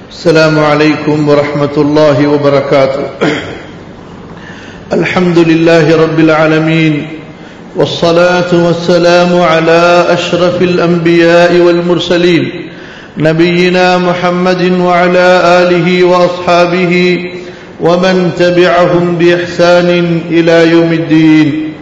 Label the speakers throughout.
Speaker 1: السلام عليكم ورحمة الله وبركاته الحمد لله رب العالمين والصلاة والسلام على أشرف الأنبياء والمرسلين نبينا محمد وعلى آله وأصحابه ومن تبعهم بإحسان إلى يوم الدين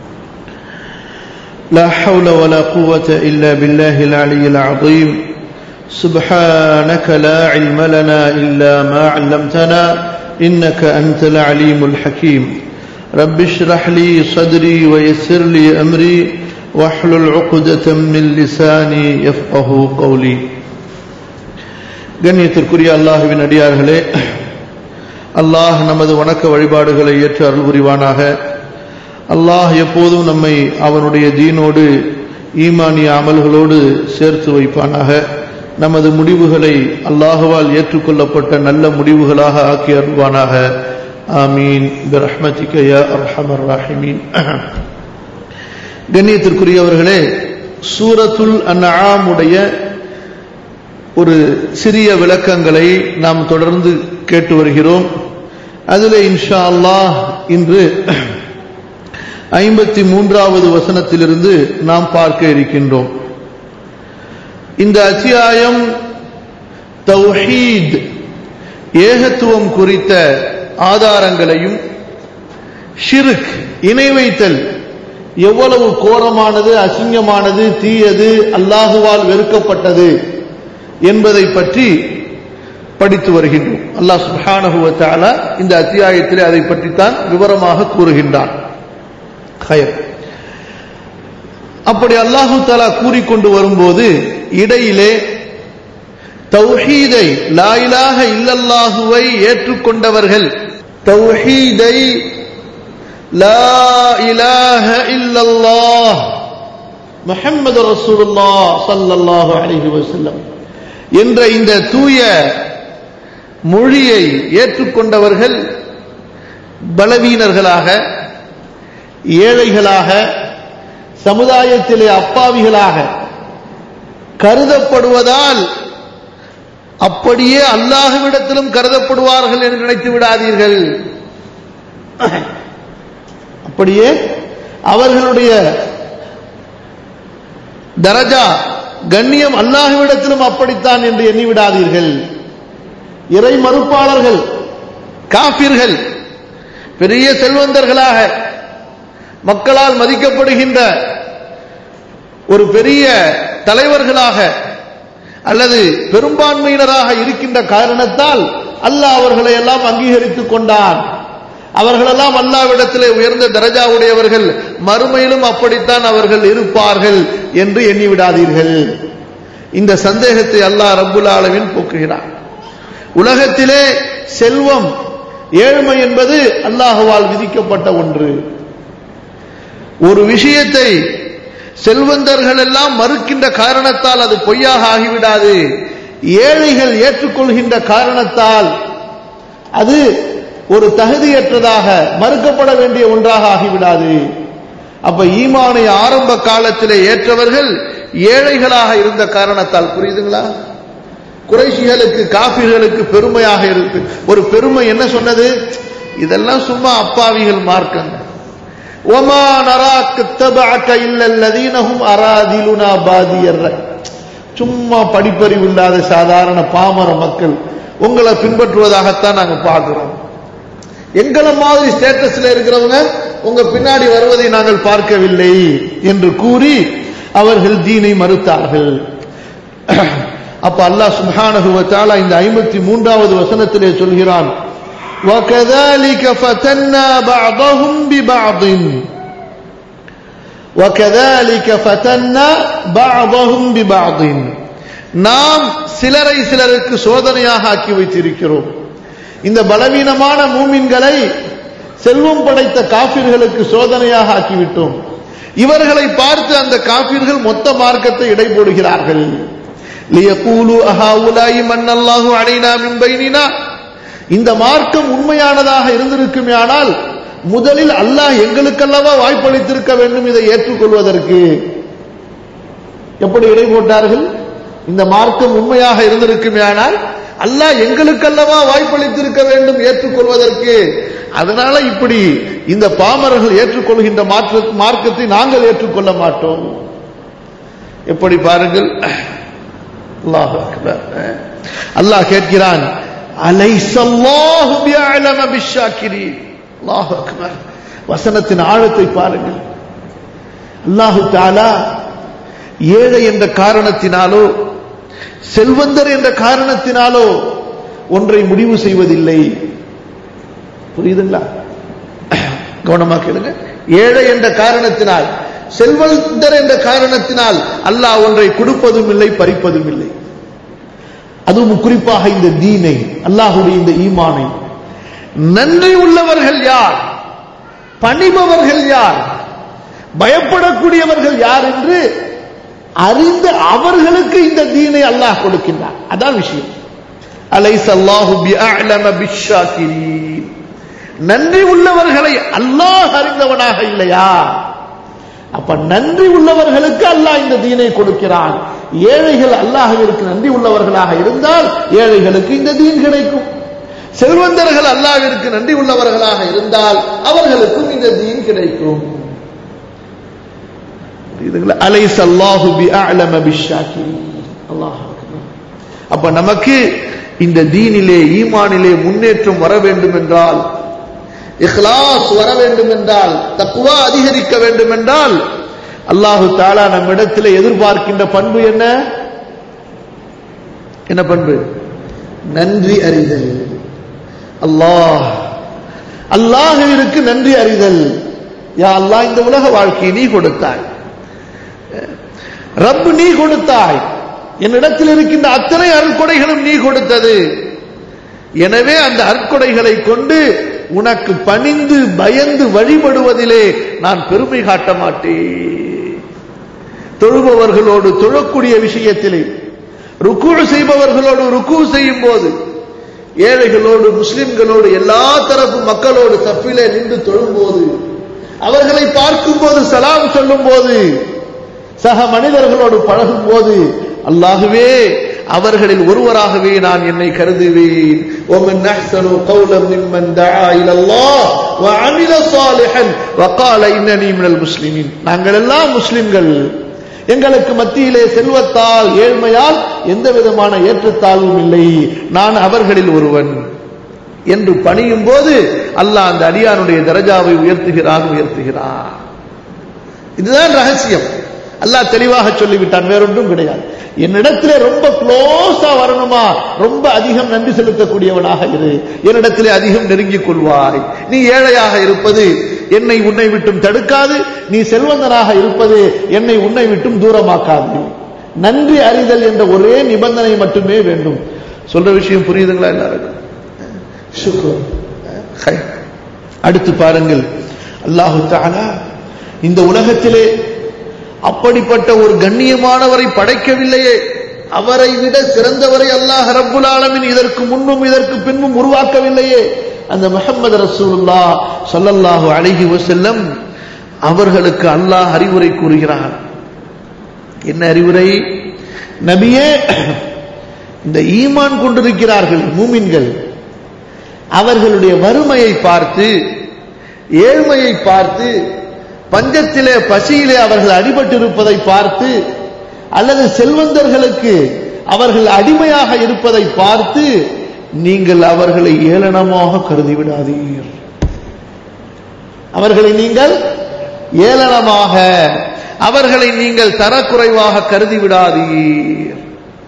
Speaker 1: لا حول ولا قوة إلا بالله العلي العظيم سبحانك لا علم لنا إلا ما علمتنا إنك أنت العليم الحكيم رب اشرح لي صدري ويسر لي أمري واحلل عقدة من لساني يفقه قولي கண்ணியத்திற்குரிய அல்லாஹுவின் அடியார்களே அல்லாஹ் நமது வணக்க வழிபாடுகளை ஏற்று அருள் புரிவானாக அல்லாஹ் எப்போதும் நம்மை அவனுடைய தீனோடு ஈமானிய அமல்களோடு சேர்த்து வைப்பானாக நமது முடிவுகளை அல்லாஹுவால் ஏற்றுக்கொள்ளப்பட்ட நல்ல முடிவுகளாக ஆக்கி அருள்வானாக ஆமீன் பிரஹ்மதிகயா அர்ஹமர் ராஹிமீன் கண்ணியத்திற்குரியவர்களே சூரத்துல் அன்ஆமுடைய ஒரு சிறிய விளக்கங்களை நாம் தொடர்ந்து கேட்டு வருகிறோம் அதில் இன்ஷா அல்லாஹ் இன்று ஐம்பத்தி மூன்றாவது வசனத்திலிருந்து நாம் பார்க்க இருக்கின்றோம் இந்த அத்தியாயம் தௌஹீத் ஏகத்துவம் குறித்த ஆதாரங்களையும் ஷிருக் இணை வைத்தல் எவ்வளவு கோரமானது அசிங்கமானது தீயது அல்லாஹுவால் வெறுக்கப்பட்டது என்பதை பற்றி படித்து வருகின்றோம் அல்லாஹ் சுஹானகுவத்தால இந்த அத்தியாயத்திலே அதை பற்றித்தான் விவரமாக கூறுகின்றான் அப்படி அல்லாஹு தாலா கூறிக்கொண்டு வரும்போது இடையிலே தௌஹீதை லாயிலாக இல்லல்லாஹுவை ஏற்றுக்கொண்டவர்கள் தௌஹீதை லா இலாஹ இல்லல்லாஹ் முஹம்மது ரசூலுல்லா சல்லல்லாஹு அலைஹி வஸல்லம் என்ற இந்த தூய மொழியை ஏற்றுக்கொண்டவர்கள் பலவீனர்களாக ஏழைகளாக சமுதாயத்திலே அப்பாவிகளாக கருதப்படுவதால் அப்படியே அல்லாஹுவிடத்திலும் கருதப்படுவார்கள் என்று நினைத்து விடாதீர்கள் அப்படியே அவர்களுடைய தரஜா கண்ணியம் அல்லாஹுவிடத்திலும் அப்படித்தான் என்று எண்ணிவிடாதீர்கள் இறை மறுப்பாளர்கள் காபிர்கள் பெரிய செல்வந்தர்களாக மக்களால் மதிக்கப்படுகின்ற ஒரு பெரிய தலைவர்களாக அல்லது பெரும்பான்மையினராக இருக்கின்ற காரணத்தால் அல்லாஹ் அவர்களை எல்லாம் அங்கீகரித்துக் கொண்டான் அவர்களெல்லாம் அல்லாவிடத்திலே உயர்ந்த தரஜாவுடையவர்கள் மறுமையிலும் அப்படித்தான் அவர்கள் இருப்பார்கள் என்று எண்ணிவிடாதீர்கள் இந்த சந்தேகத்தை அல்லாஹ் ரப்புல் ஆலமின் போக்குகிறார் உலகத்திலே செல்வம் ஏழ்மை என்பது அல்லாஹுவால் விதிக்கப்பட்ட ஒன்று ஒரு விஷயத்தை செல்வந்தர்கள் எல்லாம் மறுக்கின்ற காரணத்தால் அது பொய்யாக ஆகிவிடாது ஏழைகள் ஏற்றுக்கொள்கின்ற காரணத்தால் அது ஒரு தகுதியற்றதாக மறுக்கப்பட வேண்டிய ஒன்றாக ஆகிவிடாது அப்ப ஈமானை ஆரம்ப காலத்திலே ஏற்றவர்கள் ஏழைகளாக இருந்த காரணத்தால் புரியுதுங்களா குறைசிகளுக்கு காபிர்களுக்கு பெருமையாக இருக்கு ஒரு பெருமை என்ன சொன்னது இதெல்லாம் சும்மா அப்பாவிகள் மார்க்கங்க ஒமா நராக்கு தபாக்க இல்லல்லதீனஹும் அராதிலுனா பாதியர் சும்மா படிப்பறிவு இல்லாத சாதாரண பாமர மக்கள் உங்களை பின்பற்றுவதாகத்தான் நாங்க பார்க்கிறோம் எங்களை மாதிரி ஸ்டேட்டஸ்ல இருக்கிறவங்க உங்க பின்னாடி வருவதை நாங்கள் பார்க்கவில்லை என்று கூறி அவர்கள் தீனை மறுத்தார்கள் அப்ப அல்லாஹ் சுப்ஹானஹு வ தஆலா இந்த 53வது வசனத்திலே சொல்கிறான் وكذلك فتنا بعضهم ببعض وكذلك فتنا بعضهم ببعض நாம் சிலரை சிலருக்கு சோதனையாக ஆக்கி வைத்திருக்கிறோம் இந்த பலவீனமான மூமின்களை செல்வம் படைத்த காபிர்களுக்கு சோதனையாக ஆக்கிவிட்டோம் இவர்களை பார்த்து அந்த காபிர்கள் மொத்த மார்க்கத்தை இடை போடுகிறார்கள் இந்த மார்க்கம் உண்மையானதாக இருந்திருக்குமே ஆனால் முதலில் அல்லாஹ் எங்களுக்கல்லவா வாய்ப்பளித்திருக்க வேண்டும் இதை ஏற்றுக்கொள்வதற்கு எப்படி இடை போட்டார்கள் இந்த மார்க்கம் உண்மையாக இருந்திருக்குமே ஆனால் அல்லாஹ் எங்களுக்கல்லவா வாய்ப்பளித்திருக்க வேண்டும் ஏற்றுக்கொள்வதற்கு அதனால இப்படி இந்த பாமரர்கள் ஏற்றுக்கொள்கின்ற மாற்ற மார்க்கத்தை நாங்கள் ஏற்றுக்கொள்ள மாட்டோம் எப்படி பாருங்கள் அல்லாஹ் அக்பர். அல்லாஹ் கேட்கிறான் அலைசல்லாஹு பிஅலம பிஷ்ஷாக்கிரீன் அல்லாஹ் அக்பர் வசனத்தின் ஆழத்தை பாருங்கள் அல்லாஹு தாலா ஏழை என்ற காரணத்தினாலோ செல்வந்தர் என்ற காரணத்தினாலோ ஒன்றை முடிவு செய்வதில்லை புரியுதுங்களா கவனமா கேளுங்க ஏழை என்ற காரணத்தினால் செல்வந்தர் என்ற காரணத்தினால் அல்லாஹ் ஒன்றை கொடுப்பதும் இல்லை பறிப்பதும் இல்லை அதுவும் குறிப்பாக இந்த தீனை அல்லாஹுடைய இந்த ஈமானை நன்றி உள்ளவர்கள் யார் பணிபவர்கள் யார் பயப்படக்கூடியவர்கள் யார் என்று அறிந்த அவர்களுக்கு இந்த தீனை அல்லாஹ் கொடுக்கின்றார் அதான் விஷயம் அலைஸ் அல்லாஹு பிஅலம பிஷ்ஷாக்கிரீன் நன்றி உள்ளவர்களை அல்லாஹ் அறிந்தவனாக இல்லையா அப்ப நன்றி உள்ளவர்களுக்கு அல்லாஹ் இந்த தீனை கொடுக்கிறான் ஏழைகள் அல்லாஹ்விற்கு நன்றி உள்ளவர்களாக இருந்தால் ஏழைகளுக்கு இந்த தீன் கிடைக்கும் செல்வந்தர்கள் அல்லாஹ்விற்கு நன்றி உள்ளவர்களாக இருந்தால் அவர்களுக்கும் இந்த தீன் கிடைக்கும் புரியுதுங்களா அலைஸ் அல்லாஹு பிஅலம பிஷ்ஷாக்கிரீன் அல்லாஹ் அக்பர். அப்ப நமக்கு இந்த தீனிலே ஈமானிலே முன்னேற்றம் வர வேண்டும் என்றால் இஹ்லாஸ் வர வேண்டும் என்றால் தக்குவா அதிகரிக்க வேண்டும் என்றால் அல்லாஹு தாலா நம்மிடத்தில் எதிர்பார்க்கின்ற பண்பு என்ன என்ன பண்பு நன்றி அறிதல் அல்லாஹ் அல்லாஹிற்கு நன்றி அறிதல் யா அல்லாஹ் இந்த உலக வாழ்க்கையை நீ கொடுத்தாய் ரப்பு நீ கொடுத்தாய் என்னிடத்தில் இருக்கின்ற அத்தனை அருட்கொடைகளும் நீ கொடுத்தது எனவே அந்த அற்கொடைகளை கொண்டு உனக்கு பணிந்து பயந்து வழிபடுவதிலே நான் பெருமை காட்ட மாட்டேன் தொழுபவர்களோடு தொழக்கூடிய விஷயத்திலே ருக்கு செய்பவர்களோடு ருக்கு செய்யும் போது ஏழைகளோடு முஸ்லிம்களோடு எல்லா தரப்பு மக்களோடு தப்பிலே நின்று தொழும்போது அவர்களை பார்க்கும் போது சலாம் சொல்லும் போது சக மனிதர்களோடு பழகும் போது அல்லாஹுவே அவர்களில் ஒருவராகவே நான் என்னை கருதுவேன் ومن احسن قولا ممن دعا الى الله وعمل صالحا وقال انني من المسلمين நாங்கள் எல்லாம் முஸ்லிம்கள் எங்களுக்கு மத்தியிலே செல்வத்தால் ஏழ்மையால் எந்த விதமான ஏற்றத்தாழ்வும் இல்லை நான் அவர்களில் ஒருவன் என்று பணியும் போது அல்லாஹ் அந்த அடியானுடைய தரஜாவை உயர்த்துகிறான் உயர்த்துகிறான் இதுதான் ரகசியம் அல்லாஹ் தெளிவாக சொல்லிவிட்டான் வேறொன்றும் கிடையாது என்னிடத்திலே ரொம்ப க்ளோஸா வரணுமா ரொம்ப அதிகம் நன்றி செலுத்தக்கூடியவனாக இரு என்னிடத்திலே அதிகம் நெருங்கிக் கொள்வாய் நீ ஏழையாக இருப்பது என்னை உன்னை விட்டும் தடுக்காது நீ செல்வந்தனாக இருப்பது என்னை உன்னை விட்டும் தூரமாக்காது நன்றி அறிதல் என்ற ஒரே நிபந்தனை மட்டுமே வேண்டும் சொல்ற விஷயம் புரியுதுங்களா எல்லாருக்கும் சுக்ர். ஹை. அடுத்து பாருங்கள் அல்லாஹு தஆலா இந்த உலகத்திலே அப்படிப்பட்ட ஒரு கண்ணியமானவரை படைக்கவில்லையே அவரை விட சிறந்தவரை அல்லாஹ் ரப்புல் ஆலமீன் இதற்கு முன்னும் இதற்கு பின்பும் உருவாக்கவில்லையே அந்த முஹம்மது ரசூலுல்லா ஸல்லல்லாஹு அலைஹி வஸல்லம் அவர்களுக்கு அல்லாஹ் அறிவுரை கூறுகிறான் என்ன அறிவுரை நபியே இந்த ஈமான் கொண்டிருக்கிறார்கள் மூமின்கள் அவர்களுடைய வறுமையை பார்த்து ஏழ்மையை பார்த்து பஞ்சத்திலே பசியிலே அவர்கள் அடிபட்டிருப்பதை பார்த்து அல்லது செல்வந்தர்களுக்கு அவர்கள் அடிமையாக இருப்பதை பார்த்து நீங்கள் அவர்களை ஏளனமாக கருதிவிடாதீர் அவர்களை நீங்கள் ஏளனமாக அவர்களை நீங்கள் தரக்குறைவாக கருதி விடாதீர்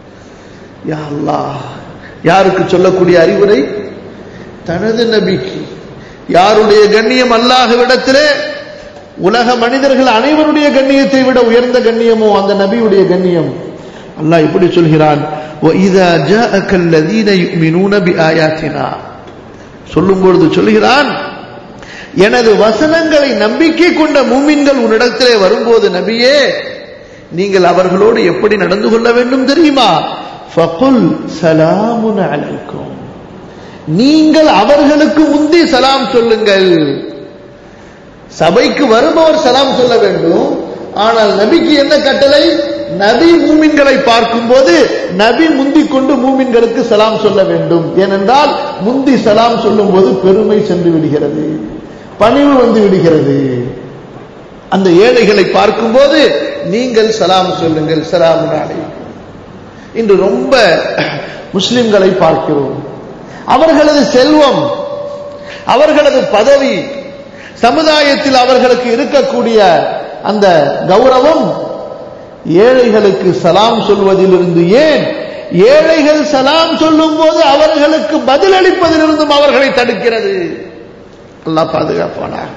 Speaker 1: யா அல்லாஹ் யாருக்கு சொல்லக்கூடிய அறிவுரை தனது நபிக்கு யாருடைய கண்ணியம் அல்லாஹ்விடத்திலே உலக மனிதர்கள் அனைவருடைய கண்ணியத்தை விட உயர்ந்த கண்ணியமோ அந்த நபியுடைய கண்ணியம் அல்லாஹ் இப்படி சொல்கிறான் وَإِذَا جَاءَكَ الَّذِينَ يُؤْمِنُونَ بِآيَاتِنَا சொல்லும் பொழுது சொல்கிறான் எனது வசனங்களை நம்பிக்கை கொண்ட மூமின்கள் உன்னிடத்திலே வரும்போது நபியே நீங்கள் அவர்களோடு எப்படி நடந்து கொள்ள வேண்டும் தெரியுமா ஃபகுல் சலாமுன் அலைக்கும் நீங்கள் அவர்களுக்கு முந்தி சலாம் சொல்லுங்கள் சபைக்கு வருபவர் சலாம் சொல்ல வேண்டும் ஆனால் நபிக்கு என்ன கட்டளை நபி மூமின்களை பார்க்கும்போது நபி முந்திக் கொண்டு மூமின்களுக்கு சலாம் சொல்ல வேண்டும் ஏனென்றால் முந்தி சலாம் சொல்லும் போது பெருமை சென்று விடுகிறது பணிவு வந்து விடுகிறது அந்த ஏழைகளை பார்க்கும்போது நீங்கள் சலாம் சொல்லுங்கள் சலாம் அலைக்கும் இன்று ரொம்ப முஸ்லிம்களை பார்க்கிறோம் அவர்களது செல்வம் அவர்களது பதவி சமுதாயத்தில் அவர்களுக்கு இருக்கக்கூடிய அந்த கௌரவம் ஏழைகளுக்கு சலாம் சொல்வதிலிருந்து ஏன் ஏழைகள் சலாம் சொல்லும் போது அவர்களுக்கு பதிலளிப்பதிலிருந்தும் அவர்களை தடுக்கிறது அல்லாஹ் பாதுகாப்பானாக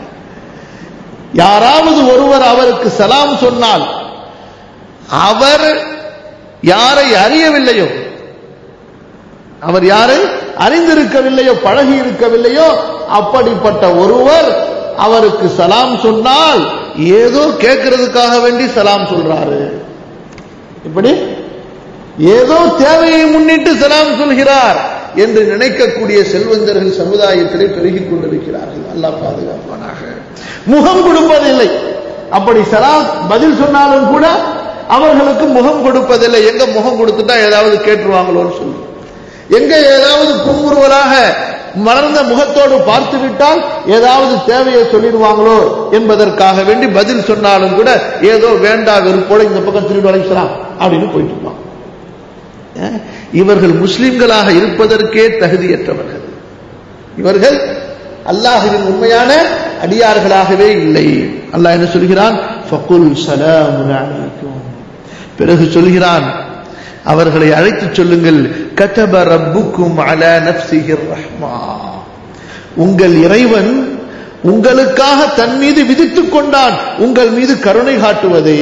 Speaker 1: யாராவது ஒருவர் அவருக்கு சலாம் சொன்னால் அவர் யாரை அறியவில்லையோ அவர் யாரை அறிந்திருக்கவில்லையோ பழகி இருக்கவில்லையோ அப்படிப்பட்ட ஒருவர் அவருக்கு சலாம் சொன்னால் ஏதோ கேட்கறதுக்காக வேண்டி சலாம் சொல்றாரு இப்படி ஏதோ தேவையை முன்னிட்டு சலாம் சொல்கிறார் என்று நினைக்கக்கூடிய செல்வந்தர்கள் சமுதாயத்திலே பெருகிக் கொண்டிருக்கிறார்கள் அல்லாஹ் பாதுகாப்பானாக முகம் கொடுப்பதில்லை அப்படி சலாம் பதில் சொன்னாலும் கூட அவர்களுக்கு முகம் கொடுப்பதில்லை எங்க முகம் கொடுத்துட்டா ஏதாவது கேட்டுருவாங்களோன்னு சொல்லி எங்க ஏதாவது புன்முறுவலாக மலர்ந்த முகத்தோடு பார்த்து விட்டால் ஏதாவது தேவையை சொல்லிடுவாங்களோ என்பதற்காக வேண்டி பதில் சொன்னாலும் கூட ஏதோ வேண்டா வெறுப்போட இந்த பக்கம் திருடு அழைக்கலாம் அப்படின்னு போயிட்டு இருப்பான் இவர்கள் முஸ்லிம்களாக இருப்பதற்கே தகுதியற்றவர்கள் இவர்கள் அல்லாஹுவின் உண்மையான அடியார்களாகவே இல்லை அல்லாஹ் என்ன சொல்கிறான் ஃபகுல் சலாமுன் அலைக்கும் பிறகு சொல்கிறான் அவர்களை அழைத்து சொல்லுங்கள் கதப ரப்புக்கும் அல நப்சிஹிர் ரஹ்மா உங்கள் இறைவன் உங்களுக்காக தன் மீது விதித்துக் கொண்டான் உங்கள் மீது கருணை காட்டுவதை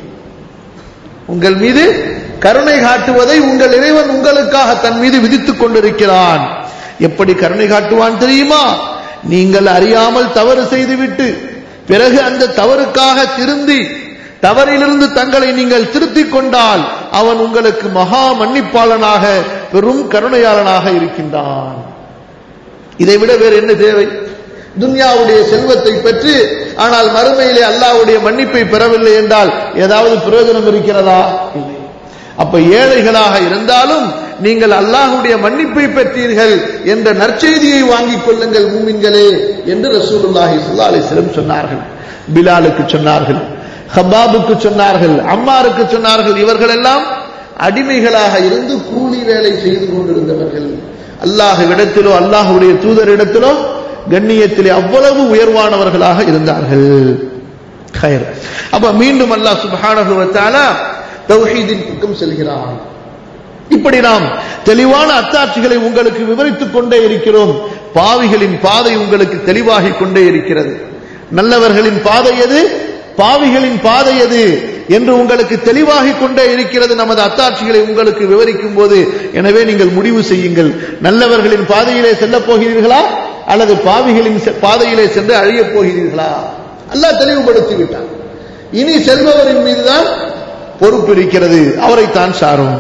Speaker 1: உங்கள் மீது கருணை காட்டுவதை உங்கள் இறைவன் உங்களுக்காக தன் மீது விதித்துக் கொண்டிருக்கிறான் எப்படி கருணை காட்டுவான் தெரியுமா நீங்கள் அறியாமல் தவறு செய்துவிட்டு பிறகு அந்த தவறுக்காக திருந்தி தவறிலிருந்து தங்களை நீங்கள் திருத்திக் கொண்டால் அவன் உங்களுக்கு மகா மன்னிப்பாளனாக பெரும் கருணையாளனாக இருக்கின்றான் இதைவிட வேறு என்ன தேவை துன்யாவுடைய செல்வத்தை பெற்று ஆனால் மறுமையிலே அல்லாவுடைய மன்னிப்பை பெறவில்லை என்றால் ஏதாவது பிரயோஜனம் இருக்கிறதா இல்லை அப்ப ஏழைகளாக இருந்தாலும் நீங்கள் அல்லாஹுடைய மன்னிப்பை பெற்றீர்கள் என்ற நற்செய்தியை வாங்கிக் கொள்ளுங்கள் மூமின்களே என்று ரசூலுல்லாஹி ஸல்லல்லாஹு அலைஹி வஸல்லம் சொன்னார்கள் பிலாலுக்கு சொன்னார்கள் ஹபாபுக்கு சொன்னார்கள் அம்மாருக்கு சொன்னார்கள் இவர்கள் எல்லாம் அடிமைகளாக இருந்து கூலி வேலை செய்து கொண்டிருந்தவர்கள் அல்லாஹ்விடத்திலோ அல்லாஹுடைய தூதரிடத்திலோ கண்ணியத்திலே அவ்வளவு உயர்வானவர்களாக இருந்தார்கள் ஹைர் அப்ப மீண்டும் அல்லாஹ் சுப்ஹானஹு வ தஆலா தௌஹீதின் பக்கம் செல்கிறான் இப்படி நாம் தெளிவான அத்தாட்சிகளை உங்களுக்கு விவரித்துக் கொண்டே இருக்கிறோம் பாவிகளின் பாதை உங்களுக்கு தெளிவாகிக் கொண்டே இருக்கிறது நல்லவர்களின் பாதை எது பாவிகளின் பாதை எது என்று உங்களுக்கு தெளிவாகிக் கொண்டே இருக்கிறது நமது அத்தாட்சிகளை உங்களுக்கு விவரிக்கும் போது எனவே நீங்கள் முடிவு செய்யுங்கள் நல்லவர்களின் பாதையிலே செல்லப் போகிறீர்களா அல்லது பாவிகளின் பாதையிலே சென்று அழியப் போகிறீர்களா அல்லாஹ் தெளிவுபடுத்தி விட்டான் இனி செல்பவரின் மீதுதான் பொறுப்பு இருக்கிறது அவரைத்தான் சாரும்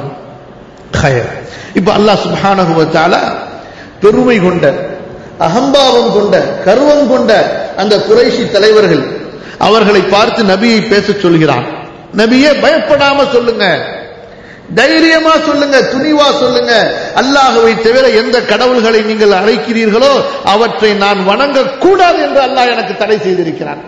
Speaker 1: இப்ப அல்லாஹ் சுப்ஹானஹு வ தஆலா பெருமை கொண்ட அகம்பாவம் கொண்ட கருவம் கொண்ட அந்த குறைஷி தலைவர்கள் அவர்களை பார்த்து நபியை பேச சொல்கிறான் நபியே பயப்படாம சொல்லுங்க தைரியமா சொல்லுங்க துணிவா சொல்லுங்க அல்லாஹுவை தவிர எந்த கடவுள்களை நீங்கள் அழைக்கிறீர்களோ அவற்றை நான் வணங்க கூடாது என்று அல்லாஹ் எனக்கு தடை செய்திருக்கிறான்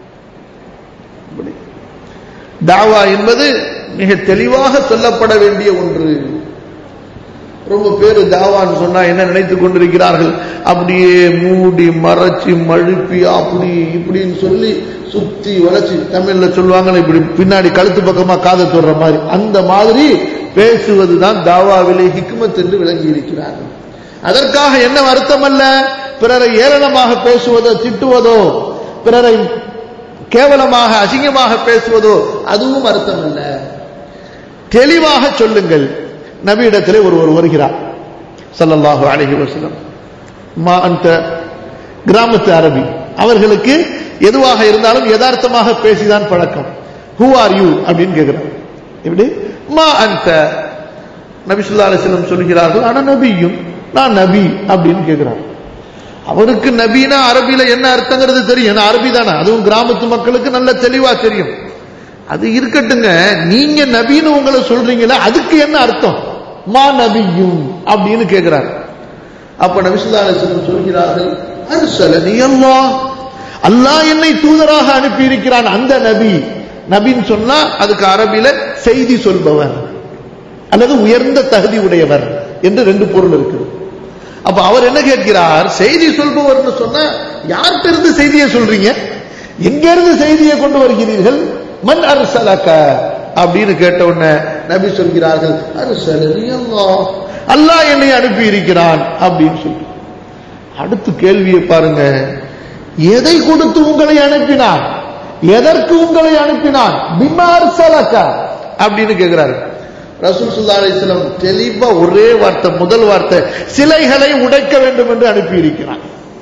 Speaker 1: தாவா என்பது மிக தெளிவாக சொல்லப்பட வேண்டிய ஒன்று ரொம்ப பேர் தாவான்னு சொன்னா என்ன நினைத்துக் கொண்டிருக்கிறார்கள் அப்படியே மூடி மறைச்சு மழுப்பி அப்படி இப்படின்னு சொல்லி சுத்தி வளைச்சு தமிழ்ல சொல்லுவாங்க இப்படி பின்னாடி கழுத்து பக்கமா காதை தொடுற மாதிரி அந்த மாதிரி பேசுவதுதான் தாவாவிலே ஹிக்மத் என்று விளங்கி இருக்கிறார்கள் அதற்காக என்ன அர்த்தம் அல்ல பிறரை ஏளனமாக பேசுவதோ திட்டுவதோ பிறரை கேவலமாக அசிங்கமாக பேசுவதோ அதுவும் அர்த்தம் அல்ல தெளிவாக சொல்லுங்கள் நபியிடத்திலே ஒருவர் வருகிறார் சல்லல்லாஹு அலைஹி வஸல்லம் மா அந்த கிராமத்து அரபி அவர்களுக்கு எதுவாக இருந்தாலும் யதார்த்தமாக பேசிதான் பழக்கம் ஹூ ஆர் யூ அப்படின்னு கேட்கிறார் எப்படி மா அந்த நபி சொல்லா அலிஸ்லம் சொல்கிறார்கள் ஆனா நபியும் நான் நபி அப்படின்னு கேட்கிறார் அவருக்கு நபினா அரபியில என்ன அர்த்தங்கிறது தெரியும் ஏன்னா அரபி தானே அதுவும் கிராமத்து மக்களுக்கு நல்ல தெளிவா தெரியும் அது இருக்கட்டுங்க நீங்க நபின்னு உங்களை சொல்றீங்களா அதுக்கு என்ன அர்த்தம் மா நபியும் அப்படின்னு கேட்கிறார் அப்ப நபிசுல்லாசனம் சொல்கிறார்கள் அர்சலனி அல்லாஹ் அல்லாஹ் என்னை தூதராக அனுப்பி இருக்கிறான் அந்த நபி நபின்னு சொன்னா அதுக்கு அரபில செய்தி சொல்பவர் அல்லது உயர்ந்த தகுதி உடையவர் என்று ரெண்டு பொருள் இருக்குது அப்ப அவர் என்ன கேட்கிறார் செய்தி சொல்பவர்னு சொன்னா யார்கிட்ட இருந்து செய்தியை சொல்றீங்க எங்க இருந்து செய்தியை கொண்டு வருகிறீர்கள் மன் அரசலக்க அப்படின்னு கேட்ட உடனே நபி சொல்கிறார்கள் அரசலனி அல்லாஹ் அல்லாஹ் என்னை அனுப்பி இருக்கிறான் அப்படின்னு சொல்லி அடுத்து கேள்வியை பாருங்க எதை கொடுத்து உங்களை அனுப்பினான் எதற்கு உங்களை அனுப்பினான் பிமார் சலக்க அப்படின்னு கேட்கிறாரு ரசூல் சுல்லா அலிஸ்லம் தெளிவா ஒரே வார்த்தை முதல் வார்த்தை சிலைகளை உடைக்க வேண்டும் என்று அனுப்பி இருக்கிறான்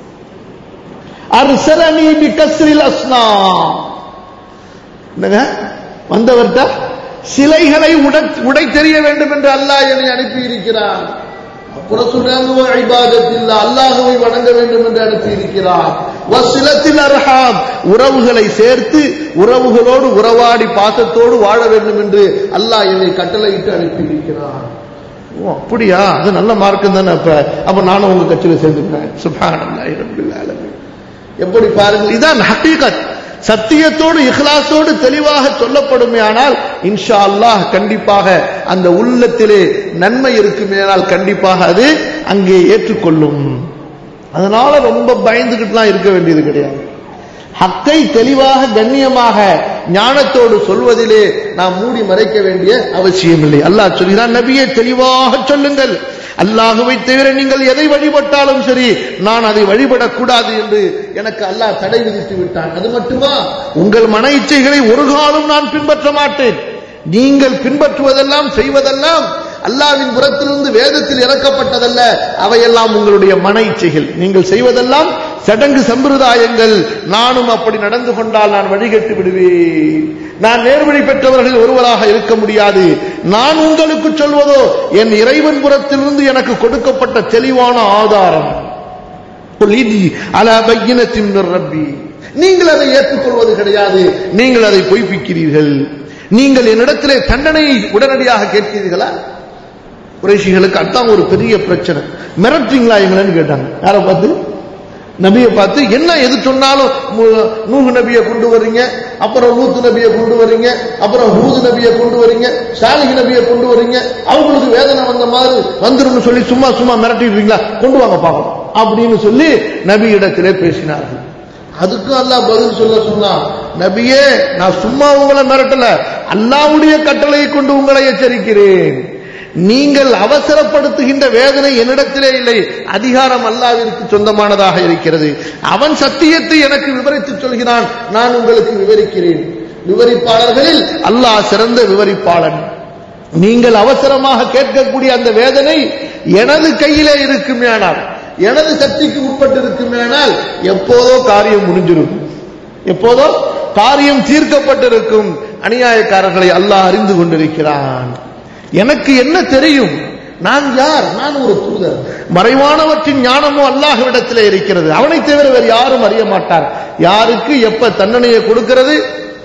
Speaker 1: அர்சலனி பி கஸ்ரில் அஸ்னா என்னங்க வந்தவர்கிட்ட சிலைகளை உடை உடை தெரிய வேண்டும் என்று அல்லாஹ் என்னை அனுப்பி இருக்கிறான் அப்புறம் சொல்றாங்க ஐபாதத்தில் அல்லாஹுவை வணங்க வேண்டும் என்று அனுப்பி இருக்கிறார் வசிலத்தில் அர்ஹாம் உறவுகளை சேர்த்து உறவுகளோடு உறவாடி பாசத்தோடு வாழ வேண்டும் என்று அல்லாஹ் என்னை கட்டளையிட்டு அனுப்பி இருக்கிறான் ஓ அப்படியா அது நல்ல மார்க்கம் தானே அப்ப அப்ப நானும் உங்க கட்சியில சேர்ந்துக்கிறேன் சுபானல்லாஹி ரப்பில் ஆலமீன் எப்படி பாருங்கள் இதான் ஹக்கீகத் சத்தியத்தோடு இஹ்லாசோடு தெளிவாக சொல்லப்படுமே ஆனால் இன்ஷா அல்லாஹ் கண்டிப்பாக அந்த உள்ளத்திலே நன்மை இருக்குமேனால் கண்டிப்பாக அது அங்கே ஏற்றுக்கொள்ளும் அதனால ரொம்ப பயந்துகிட்டுலாம் இருக்க வேண்டியது கிடையாது ஹக்கை தெளிவாக கண்ணியமாக ஞானத்தோடு சொல்வதிலே நாம் மூடி மறைக்க வேண்டிய அவசியம் இல்லை அல்லாஹ் சொல்கிறான் நபியை தெளிவாக சொல்லுங்கள் அல்லாஹுவை தவிர நீங்கள் எதை வழிபட்டாலும் சரி நான் அதை வழிபடக்கூடாது என்று எனக்கு அல்லாஹ் தடை விதித்து விட்டான் அது மட்டுமா உங்கள் மன இச்சைகளை ஒரு காலம் நான் பின்பற்ற மாட்டேன் நீங்கள் பின்பற்றுவதெல்லாம் செய்வதெல்லாம் அல்லாவின் புறத்திலிருந்து வேதத்தில் இறக்கப்பட்டதல்ல அவையெல்லாம் உங்களுடைய மன இச்சைகள் நீங்கள் செய்வதெல்லாம் சடங்கு சம்பிரதாயங்கள் நானும் அப்படி நடந்து கொண்டால் நான் வழிகட்டு விடுவேன் நான் நேர்வழி பெற்றவர்கள் ஒருவராக இருக்க முடியாது நான் உங்களுக்கு சொல்வதோ என் இறைவன் புறத்திலிருந்து எனக்கு கொடுக்கப்பட்ட தெளிவான ஆதாரம் ரப்பி நீங்கள் அதை ஏற்றுக்கொள்வது கிடையாது நீங்கள் அதை பொய்ப்பிக்கிறீர்கள் நீங்கள் என்னிடத்திலே தண்டனையை உடனடியாக கேட்கிறீர்களா குறைஷிகளுக்கு அதான் ஒரு பெரிய பிரச்சனை மிரட்டுறீங்களா எங்களன்னு கேட்டாங்க யாரை பார்த்து நபியை பார்த்து என்ன எது சொன்னாலும் நூகு நபியை கொண்டு வர்றீங்க அப்புறம் லூத்து நபியை கொண்டு வர்றீங்க அப்புறம் ஹூது நபியை கொண்டு வர்றீங்க சாலிஹ் நபியை கொண்டு வர்றீங்க அவங்களுக்கு வேதனை வந்த மாதிரி வந்துடும் சொல்லி சும்மா சும்மா மிரட்டிடுறீங்களா கொண்டு வாங்க பார்க்கணும் அப்படின்னு சொல்லி நபி இடத்திலே பேசினார்கள் அதுக்கும் அல்லாஹ் பதில் சொல்ல சொன்னா நபியே நான் சும்மா உங்களை மிரட்டல அல்லாவுடைய கட்டளையை கொண்டு உங்களை எச்சரிக்கிறேன் நீங்கள் அவசரப்படுத்துகின்ற வேதனை என்னிடத்திலே இல்லை அதிகாரம் அல்லாவிற்கு சொந்தமானதாக இருக்கிறது அவன் சத்தியத்தை எனக்கு விவரித்து சொல்கிறான் நான் உங்களுக்கு விவரிக்கிறேன் விவரிப்பாளர்களில் அல்லாஹ் சிறந்த விவரிப்பாளன் நீங்கள் அவசரமாக கேட்கக்கூடிய அந்த வேதனை எனது கையிலே இருக்குமேனால் எனது சக்திக்கு உட்பட்டு இருக்குமேனால் எப்போதோ காரியம் முடிஞ்சிருக்கும் எப்போதோ காரியம் தீர்க்கப்பட்டிருக்கும் அநியாயக்காரர்களை அல்லாஹ் அறிந்து கொண்டிருக்கிறான் எனக்கு என்ன தெரியும் நான் யார் நான் ஒரு தூதர் மறைவானவற்றின் ஞானமோ அல்லாஹ்விடத்திலே இருக்கிறது அவனை தவிர வேறு யாரும் அறிய மாட்டார் யாருக்கு எப்ப தண்டனையை கொடுக்கிறது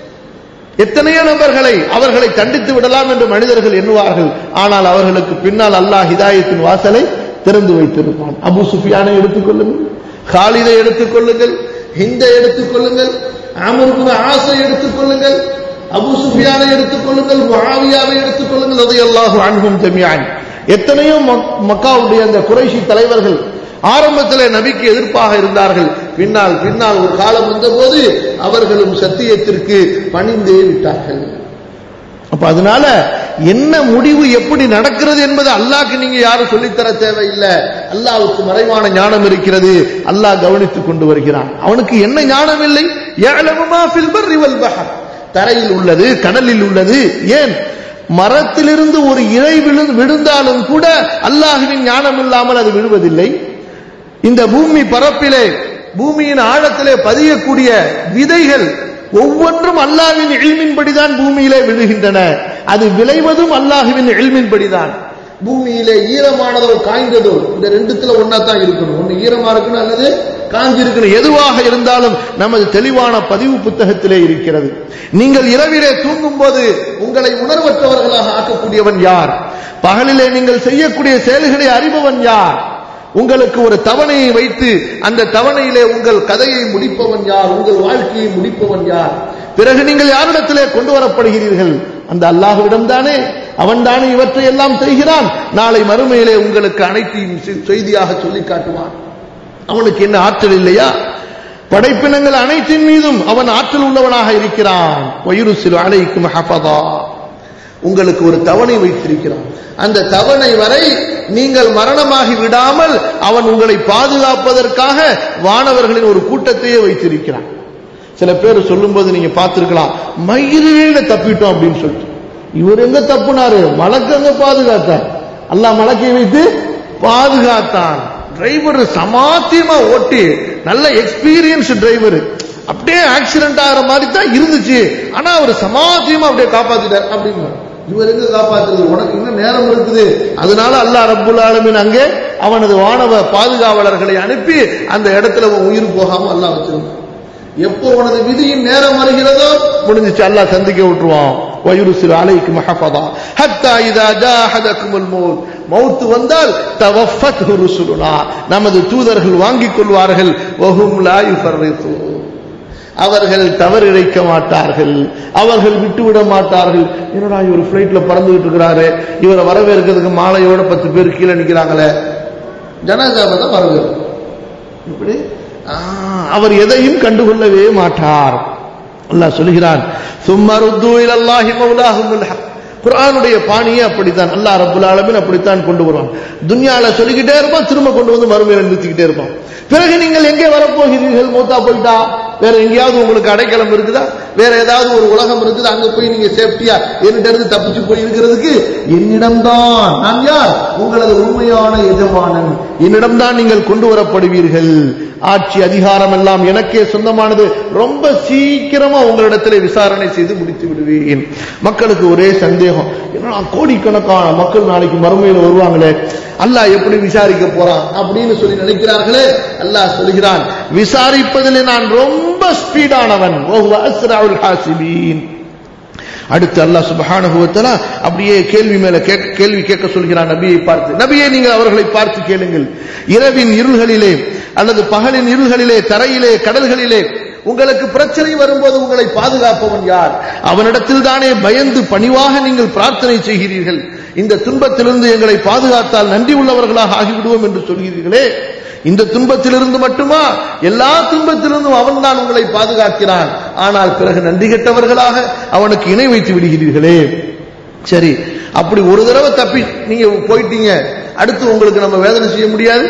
Speaker 1: எத்தனையோ நபர்களை அவர்களை தண்டித்து விடலாம் என்று மனிதர்கள் எண்ணுவார்கள் ஆனால் அவர்களுக்கு பின்னால் அல்லாஹ் ஹிதாயத்தின் வாசலை திறந்து வைத்திருப்பான் அபு சுஃபியானை எடுத்துக்கொள்ளுங்கள் காலிதை எடுத்துக்கொள்ளுங்கள் ஹிந்தை எடுத்துக்கொள்ளுங்கள் அமருக்குன ஆசை எடுத்துக்கொள்ளுங்கள் அபு சுஃபியானை எடுத்துக்கொள்ளுங்கள் முஆவியாவை எடுத்துக்கொள்ளுங்கள் அதை அல்லாஹு அன்பும் ஜமியான் எத்தனையோ மக்காவுடைய அந்த குறைஷி தலைவர்கள் ஆரம்பத்தில் நபிக்கு எதிர்ப்பாக இருந்தார்கள் பின்னால் பின்னால் ஒரு காலம் வந்தபோது அவர்களும் சத்தியத்திற்கு பணிந்தே விட்டார்கள் அப்ப அதனால என்ன முடிவு எப்படி நடக்கிறது என்பது அல்லாஹ்க்கு நீங்க யாரும் சொல்லித்தர தேவையில்லை அல்லாவுக்கு மறைவான ஞானம் இருக்கிறது அல்லாஹ் கவனித்துக் கொண்டு வருகிறான் அவனுக்கு என்ன ஞானம் இல்லை ஏழமுமா ஃபில் பர்ரி பஹர் தரையில் உள்ளது கடலில் உள்ளது ஏன் மரத்திலிருந்து ஒரு இழை விழு விழுந்தாலும் கூட அல்லாஹுவின் ஞானம் இல்லாமல் அது விழுவதில்லை இந்த பூமி பரப்பிலே பூமியின் ஆழத்திலே பதியக்கூடிய விதைகள் ஒவ்வொன்றும் அல்லாஹ்வின் இல்மின்படிதான் பூமியிலே விழுகின்றன அது விளைவதும் அல்லாஹுவின் இல்மின்படிதான் பூமியிலே ஈரமானதோ காய்ந்ததோ இந்த ரெண்டுத்துல ஒன்னா தான் இருக்கணும் ஒன்னு ஈரமா இருக்கணும் அல்லது காஞ்சிருக்கணும் எதுவாக இருந்தாலும் நமது தெளிவான பதிவு புத்தகத்திலே இருக்கிறது நீங்கள் இரவிலே தூங்கும் போது உங்களை உணர்வற்றவர்களாக ஆக்கக்கூடியவன் யார் பகலிலே நீங்கள் செய்யக்கூடிய செயல்களை அறிபவன் யார் உங்களுக்கு ஒரு தவணையை வைத்து அந்த தவணையிலே உங்கள் கதையை முடிப்பவன் யார் உங்கள் வாழ்க்கையை முடிப்பவன் யார் பிறகு நீங்கள் யாரிடத்திலே கொண்டு வரப்படுகிறீர்கள் அந்த அல்லாஹுவிடம் தானே அவன் தானே இவற்றை எல்லாம் செய்கிறான் நாளை மறுமையிலே உங்களுக்கு அனைத்தையும் செ- செய்தியாக சொல்லி காட்டுவான் அவனுக்கு என்ன ஆற்றல் இல்லையா படைப்பினங்கள் அனைத்தின் மீதும் அவன் ஆற்றல் உள்ளவனாக இருக்கிறான் வயிறுசிறு அலைக்கும் ஹஃபதா உங்களுக்கு ஒரு தவணை வைத்திருக்கிறான் அந்த தவணை வரை நீங்கள் மரணமாகி விடாமல் அவன் உங்களை பாதுகாப்பதற்காக வானவர்களின் ஒரு கூட்டத்தையே வைத்திருக்கிறான் சில பேர் சொல்லும்போது நீங்க பார்த்திருக்கலாம் மயிரில தப்பிட்டோம் அப்படின்னு சொல்லிட்டு இவர் எங்க தப்புனாரு மலக்கு எங்க பாதுகாத்தார் அல்லாஹ் மலக்கை வைத்து பாதுகாத்தான் டிரைவர் சமாத்தியமா ஓட்டி நல்ல எக்ஸ்பீரியன்ஸ் டிரைவர் அப்படியே ஆக்சிடென்ட் ஆகிற மாதிரி தான் இருந்துச்சு ஆனா அவர் சமாத்தியமா அப்படியே காப்பாத்திட்டார் அப்படின்னு இவர் எங்க காப்பாத்துறது உனக்கு இன்னும் நேரம் இருக்குது அதனால அல்லாஹ் ரப்புல் ஆலமீன் அங்கே அவனது வானவ பாதுகாவலர்களை அனுப்பி அந்த இடத்துல உன் உயிர் போகாம அல்லாஹ் வச்சிருந்தான் எப்போ உனது விதியின் நேரம் வருகிறதோ முடிஞ்சிச்சு அல்லாஹ் சந்திக்க விட்டுருவான் வயுருசிறு அலைக்கு மஹஃபதா ஹத்தா இதா ஜாஹதக்குமுல் மௌத் மௌத் வந்தால் தவஃபத் ருசுலுனா நமது தூதர்கள் வாங்கிக் கொள்வார்கள் வஹும் லா யுஃபர்ரிது அவர்கள் தவறு இழைக்க மாட்டார்கள் அவர்கள் விட்டுவிட மாட்டார்கள் என்னடா இவர் ஃபிளைட்ல பறந்துகிட்டு இருக்கிறாரு இவரை வரவேற்கிறதுக்கு மாலையோட பத்து பேர் கீழே நிக்கிறாங்களே ஜனாதாவை தான் வரவேற்கும் இப்படி ஆ, அவர் எதையும் கண்டுகொள்ளவே மாட்டார் அல்லாஹ் சொல்கிறான் சும்மருத்து இலல்லாஹி மௌலாஹுமுல் ஹக் குர்ஆனுடைய பாணியே அப்படித்தான் அல்லாஹ் ரப்புல் ஆலமீன் அப்படித்தான் கொண்டு வருவான் துன்யால சொல்லிக்கிட்டே இருப்பான் திரும்ப கொண்டு வந்து மறுமையில நிறுத்திக்கிட்டே இருப்பான் பிறகு நீங்கள் எங்கே வரப்போகிறீர்கள் மூத்தா போயிட்டா வேற எங்கேயாவது உங்களுக்கு அடைக்கலம் இருக்குதா வேற ஏதாவது ஒரு உலகம் இருக்குதா அங்க போய் நீங்க சேஃப்டியா என்னிட்ட இருந்து தப்பிச்சு போய் இருக்கிறதுக்கு என்னிடம்தான் நான் யார் உங்களது உண்மையான எஜமானன் என்னிடம்தான் நீங்கள் கொண்டு வரப்படுவீர்கள் ஆட்சி அதிகாரம் எல்லாம் எனக்கே சொந்தமானது ரொம்ப சீக்கிரமா உங்களிடத்திலே விசாரணை செய்து முடித்து விடுவேன் மக்களுக்கு ஒரே சந்தேகம் என்னடா கோடிக்கணக்கான மக்கள் நாளைக்கு மறுமையில வருவாங்களே அல்லாஹ் எப்படி விசாரிக்க போறான் அப்படின்னு சொல்லி நினைக்கிறார்களே அல்லாஹ் சொல்கிறான் விசாரிப்பதில் நான் ரொம்ப ஸ்பீடானவன் வஹுவ அஸ்ரவுல் ஹாசிபீன் அடுத்து அல்லாஹ் சுப்ஹானஹு வ தஆலா அப்படியே கேள்வி மேல கேட்க கேள்வி கேட்க சொல்கிறான் நபியை பார்த்து நபியே நீங்கள் அவர்களை பார்த்து கேளுங்கள் இரவின் இருள்களிலே அல்லது பகலின் இருள்களிலே தரையிலே கடல்களிலே உங்களுக்கு பிரச்சனை வரும்போது உங்களை பாதுகாப்பவன் யார் அவனிடத்தில் தானே பயந்து பணிவாக நீங்கள் பிரார்த்தனை செய்கிறீர்கள் இந்த துன்பத்திலிருந்து எங்களை பாதுகாத்தால் நன்றி உள்ளவர்களாக ஆகிவிடுவோம் என்று சொல்கிறீர்களே இந்த துன்பத்திலிருந்து மட்டுமா எல்லா துன்பத்திலிருந்தும் அவன் தான் உங்களை பாதுகாக்கிறான் ஆனால் பிறகு நன்றி கெட்டவர்களாக அவனுக்கு இணை வைத்து விடுகிறீர்களே சரி அப்படி ஒரு தடவை தப்பி நீங்க போயிட்டீங்க அடுத்து உங்களுக்கு நம்ம வேதனை செய்ய முடியாது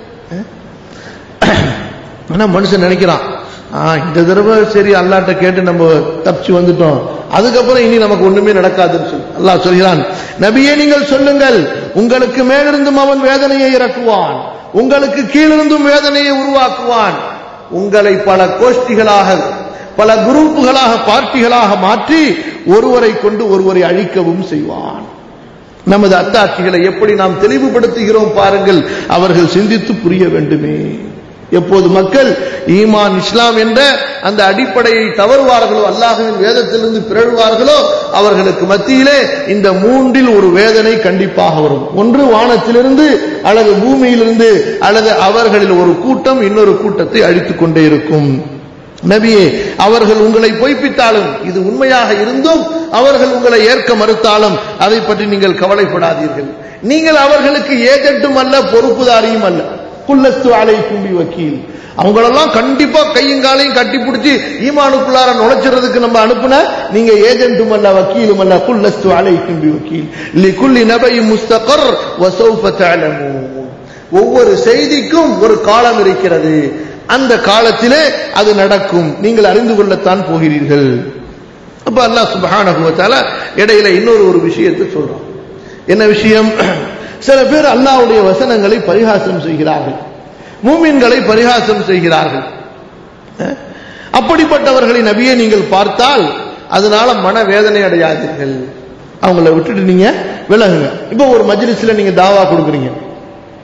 Speaker 1: ஆனா மனுஷன் நினைக்கிறான் ஆ இந்த தடவை சரி அல்லாட்ட கேட்டு நம்ம தப்பிச்சு வந்துட்டோம் அதுக்கப்புறம் இனி நமக்கு ஒண்ணுமே நடக்காதுன்னு சொல்லி அல்லாஹ் சொல்கிறான் நபியே நீங்கள் சொல்லுங்கள் உங்களுக்கு மேலிருந்தும் அவன் வேதனையை இறக்குவான் உங்களுக்கு கீழிருந்தும் வேதனையை உருவாக்குவான் உங்களை பல கோஷ்டிகளாக பல குரூப்புகளாக பார்ட்டிகளாக மாற்றி ஒருவரை கொண்டு ஒருவரை அழிக்கவும் செய்வான் நமது அத்தாட்சிகளை எப்படி நாம் தெளிவுபடுத்துகிறோம் பாருங்கள் அவர்கள் சிந்தித்து புரிய வேண்டுமே எப்போது மக்கள் ஈமான் இஸ்லாம் என்ற அந்த அடிப்படையை தவறுவார்களோ அல்லாஹுவின் வேதத்திலிருந்து பிறழ்வார்களோ அவர்களுக்கு மத்தியிலே இந்த மூன்றில் ஒரு வேதனை கண்டிப்பாக வரும் ஒன்று வானத்திலிருந்து அல்லது பூமியிலிருந்து அல்லது அவர்களில் ஒரு கூட்டம் இன்னொரு கூட்டத்தை அழித்துக் கொண்டே இருக்கும் நபியே அவர்கள் உங்களை பொய்ப்பித்தாலும் இது உண்மையாக இருந்தும் அவர்கள் உங்களை ஏற்க மறுத்தாலும் அதை பற்றி நீங்கள் கவலைப்படாதீர்கள் நீங்கள் அவர்களுக்கு ஏஜென்ட்டும் அல்ல பொறுப்புதாரியும் அல்ல குல்லஸ்து அலை கும்பி வக்கீல் அவங்களெல்லாம் கண்டிப்பா கையும் காலையும் கட்டி பிடிச்சி ஈமானுக்குள்ளார நுழைச்சிறதுக்கு நம்ம அனுப்புன நீங்க ஏஜென்ட்டும் அல்ல வக்கீலும் அல்ல குல்லஸ்து அலை கும்பி வக்கீல் லி குல்லி நபை முஸ்தகர் வசௌஃப தஅலமூன் ஒவ்வொரு செய்திக்கும் ஒரு காலம் இருக்கிறது அந்த காலத்திலே அது நடக்கும் நீங்கள் அறிந்து கொள்ளத்தான் போகிறீர்கள் அப்ப அல்லாஹ் சுப்ஹானஹு வ தஆலா இடையில இன்னொரு ஒரு விஷயத்தை சொல்றான் என்ன விஷயம் சில பேர் அல்லாஹ்வுடைய வசனங்களை பரிகாசம் செய்கிறார்கள் மூமின்களை பரிகாசம் செய்கிறார்கள் அஹ், அப்படிப்பட்டவர்களை நபியை நீங்கள் பார்த்தால் அதனால மனவேதனை அடையாதீர்கள் அவங்கள விட்டுட்டு நீங்க விலகுங்க இப்போ ஒரு மஜ்லிஸ்ல நீங்க தாவா கொடுக்குறீங்க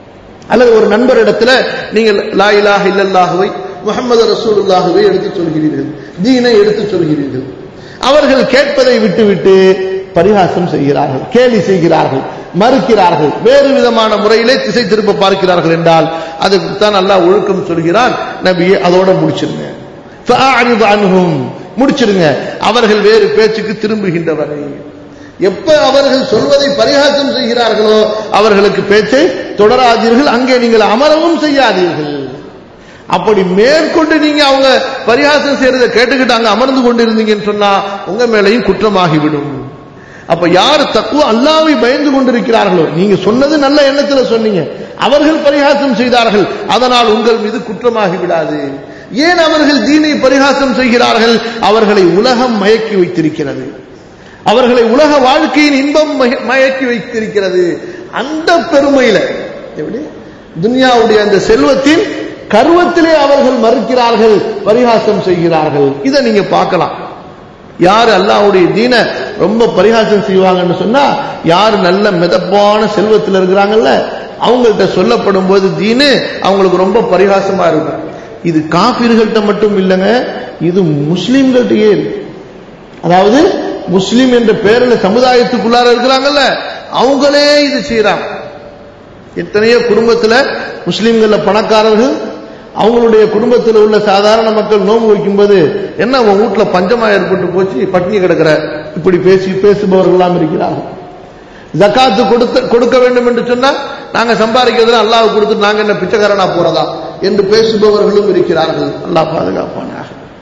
Speaker 1: அல்லது ஒரு நண்பரிடத்துல நீங்கள் லா இலாஹ இல்லல்லாஹுவை முகமது ரசூலுல்லாஹுவை எடுத்து சொல்கிறீர்கள் தீனை எடுத்து சொல்கிறீர்கள் அவர்கள் கேட்பதை விட்டுவிட்டு பரிகாசம் செய்கிறார்கள் கேலி செய்கிறார்கள் மறுக்கிறார்கள் வேறு விதமான முறையிலே திசை திருப்ப பார்க்கிறார்கள் என்றால் அதுக்கு தான் அல்லாஹ் ஒழுக்கம் சொல்கிறான் நபியே அதோட முடிச்சிருங்க ஃபஅரிது அன்ஹும் முடிச்சிருங்க அவர்கள் வேறு பேச்சுக்கு திரும்புகின்ற வரை எப்ப அவர்கள் சொல்வதை பரிகாசம் செய்கிறார்களோ அவர்களுக்கு பேச்சை தொடராதீர்கள் அங்கே நீங்கள் அமரவும் செய்யாதீர்கள் அப்படி மேற்கொண்டு நீங்க அவங்க பரிகாசம் செய்யறதை கேட்டுக்கிட்டு அங்க அமர்ந்து கொண்டு இருந்தீங்கன்னு சொன்னா உங்க மேலையும் குற்றமாகிவிடும் அப்ப யார் தக்குவ அல்லாவை பயந்து கொண்டிருக்கிறார்களோ நீங்க சொன்னது நல்ல எண்ணத்துல சொன்னீங்க அவர்கள் பரிகாசம் செய்தார்கள் அதனால் உங்கள் மீது குற்றமாகி விடாது ஏன் அவர்கள் தீனை பரிகாசம் செய்கிறார்கள் அவர்களை உலகம் மயக்கி வைத்திருக்கிறது அவர்களை உலக வாழ்க்கையின் இன்பம் மய- மயக்கி வைத்திருக்கிறது அந்த பெருமையில எப்படி துன்யாவுடைய அந்த செல்வத்தின் கர்வத்திலே அவர்கள் மறுக்கிறார்கள் பரிகாசம் செய்கிறார்கள் இதை நீங்க பார்க்கலாம் யார் அல்லாஹ்வுடைய தீன ரொம்ப பரிகாசம் செய்வாங்கன்னு சொன்னா யார் நல்ல மிதப்பான செல்வத்தில் இருக்கிறாங்கல்ல அவங்கள்ட்ட சொல்லப்படும் போது தீனு அவங்களுக்கு ரொம்ப பரிகாசமா இருக்கும் இது காபிர்கள்ட்ட மட்டும் இல்லைங்க இது முஸ்லிம்கள்ட்டயே இருக்கு அதாவது முஸ்லிம் என்ற பேரில் சமுதாயத்துக்குள்ளார இருக்கிறாங்கல்ல அவங்களே இது செய்யறாங்க எத்தனையோ குடும்பத்துல முஸ்லிம்கள்ல பணக்காரர்கள் அவங்களுடைய குடும்பத்தில் உள்ள சாதாரண மக்கள் நோன்பு வைக்கும்போது என்ன உன் வீட்டுல பஞ்சமா ஏற்பட்டு போச்சு பட்டினி கிடக்கிற இப்படி பேசி பேசுபவர்களாம் இருக்கிறார்கள் ஜக்காத்து கொடுத்த கொடுக்க வேண்டும் என்று சொன்னா நாங்க சம்பாதிக்கிறதுல அல்லாஹ் கொடுத்து நாங்க என்ன பிச்சைக்காரனா போறதா என்று பேசுபவர்களும் இருக்கிறார்கள் அல்லாஹ் பாதுகாப்பானாக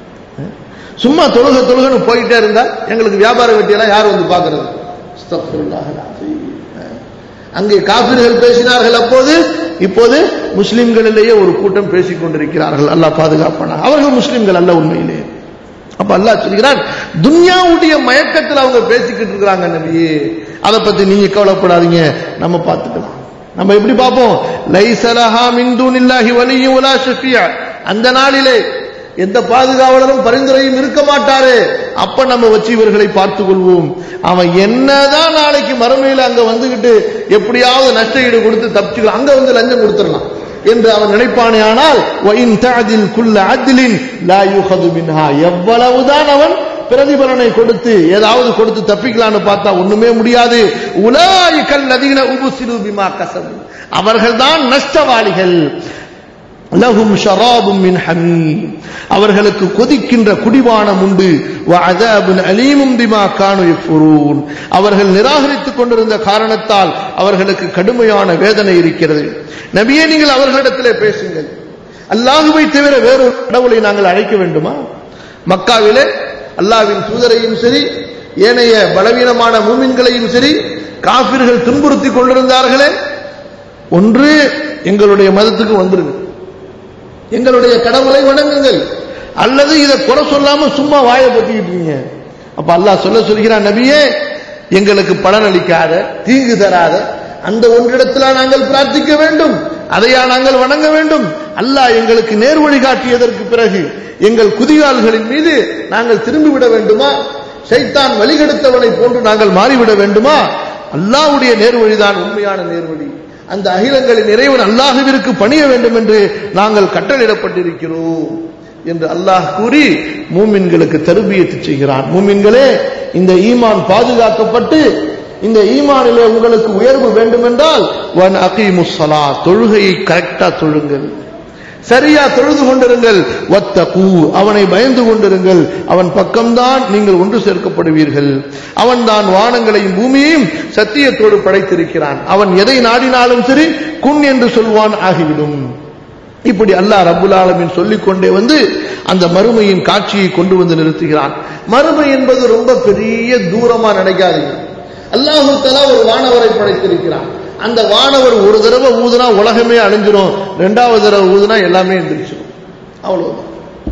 Speaker 1: சும்மா தொழுக தொழுகன்னு போயிட்டே இருந்தா எங்களுக்கு வியாபார வெட்டியெல்லாம் யார் வந்து பார்க்கறது அஸ்தக்ஃபிருல்லாஹ் அல்-அஸீம். அங்கே காபிர்கள் பேசினார்கள் அப்போது இப்போது முஸ்லிம்களிலேயே ஒரு கூட்டம் பேசிக் கொண்டிருக்கிறார்கள் அல்லாஹ் பாதுகாப்பான அவர்கள் முஸ்லிம்கள் அல்ல உண்மையிலே அப்ப அல்லாஹ் சொல்கிறான் துன்யாவுடைய மயக்கத்தில் அவங்க பேசிக்கிட்டு இருக்கிறாங்க நபியே அதை பத்தி நீங்க கவலைப்படாதீங்க நம்ம பார்த்துக்கலாம் நம்ம எப்படி பார்ப்போம் லைசலஹா மின் தூனில்லாஹி வலியும் வலா ஷஃபியா அந்த நாளிலே எந்த பாதுகாவலரும் பரிந்துரையும் இருக்க மாட்டாரு அப்ப நம்ம வச்சு இவர்களை பார்த்துக் கொள்வோம் அவன் என்னதான் நாளைக்கு மறுமையில அங்க வந்துகிட்டு எப்படியாவது நஷ்ட ஈடு கொடுத்து தப்பிச்சுக்கலாம் அங்க வந்து லஞ்சம் கொடுத்துடலாம் என்று அவன் நினைப்பானே ஆனால் وَإِن تَعْدِلْ كُلَّ عَدْلٍ لَا يُؤْخَذُ مِنْهَا எவ்வளவுதான் அவன் பிரதிபலனை கொடுத்து ஏதாவது கொடுத்து தப்பிக்கலான்னு பார்த்தா ஒண்ணுமே முடியாது உலாயிக்கல் நதீன உபுசிலு பிமா கசபு அவர்கள்தான் நஷ்டவாளிகள் லஹும் ஷராபும் மின் ஹமீம் அவர்களுக்கு கொதிக்கின்ற குடிபானம் உண்டு வஅதாபுன் அலீமும் பிமா கானு யக்ஃபுரூன் அவர்கள் நிராகரித்துக் கொண்டிருந்த காரணத்தால் அவர்களுக்கு கடுமையான வேதனை இருக்கிறது நபியே நீங்கள் அவர்களிடத்திலே பேசுங்கள் அல்லாஹுவை தவிர வேறொரு கடவுளை நாங்கள் அழைக்க வேண்டுமா மக்காவிலே அல்லாஹ்வின் தூதரையும் சரி ஏனைய பலவீனமான மூமின்களையும் சரி காபிர்கள் துன்புறுத்தி கொண்டிருந்தார்களே ஒன்று எங்களுடைய மதத்துக்கு வந்துருங்க எங்களுடைய கடவுளை வணங்குங்கள் அல்லது இதை குறை சொல்லாம சும்மா வாயை பத்திக்கிட்டு இருக்கீங்க அப்ப அல்லாஹ் சொல்ல சொல்கிறான் நபியே எங்களுக்கு பலன் அளிக்காத தீங்கு தராத அந்த ஒன்றிடத்திலா நாங்கள் பிரார்த்திக்க வேண்டும் அதையா நாங்கள் வணங்க வேண்டும் அல்லாஹ் எங்களுக்கு நேர் வழி காட்டியதற்கு பிறகு எங்கள் குதிகால்களின் மீது நாங்கள் திரும்பிவிட வேண்டுமா சைத்தான் வழிகெடுத்தவனை போன்று நாங்கள் மாறிவிட வேண்டுமா அல்லாஹ்வுடைய நேர்வழிதான் உண்மையான நேர்வழி அந்த அகிலங்களின் இறைவன் அல்லாஹுவிற்கு பணிய வேண்டும் என்று நாங்கள் கட்டளையிடப்பட்டிருக்கிறோம் என்று அல்லாஹ் கூறி மூமின்களுக்கு தருபியத்து செய்கிறான் மூமின்களே இந்த ஈமான் பாதுகாக்கப்பட்டு இந்த ஈமானிலே உங்களுக்கு உயர்வு வேண்டும் என்றால் வன் அகீமுஸ்ஸலா தொழுகையை கரெக்டா தொழுங்கள் சரியா தொழுது கொண்டிருங்கள் வத்தகு அவனை பயந்து கொண்டிருங்கள் அவன் பக்கம்தான் நீங்கள் ஒன்று சேர்க்கப்படுவீர்கள் அவன்தான் வானங்களையும் பூமியையும் சத்தியத்தோடு படைத்திருக்கிறான் அவன் எதை நாடினாலும் சரி குன் என்று சொல்வான் ஆகிவிடும் இப்படி அல்லாஹ் ரப்புல் ஆலமீன் சொல்லிக் கொண்டே வந்து அந்த மறுமையின் காட்சியை கொண்டு வந்து நிறுத்துகிறான் மறுமை என்பது ரொம்ப பெரிய தூரமா நினைக்காதீங்க அல்லாஹு தலா ஒரு வானவரை படைத்திருக்கிறான் அந்த வானவர் ஒரு தடவை ஊதுனா உலகமே அழிஞ்சிரும் ரெண்டாவது தடவை ஊதுனா எல்லாமே எந்திரிச்சிடும் அவ்வளவுதான்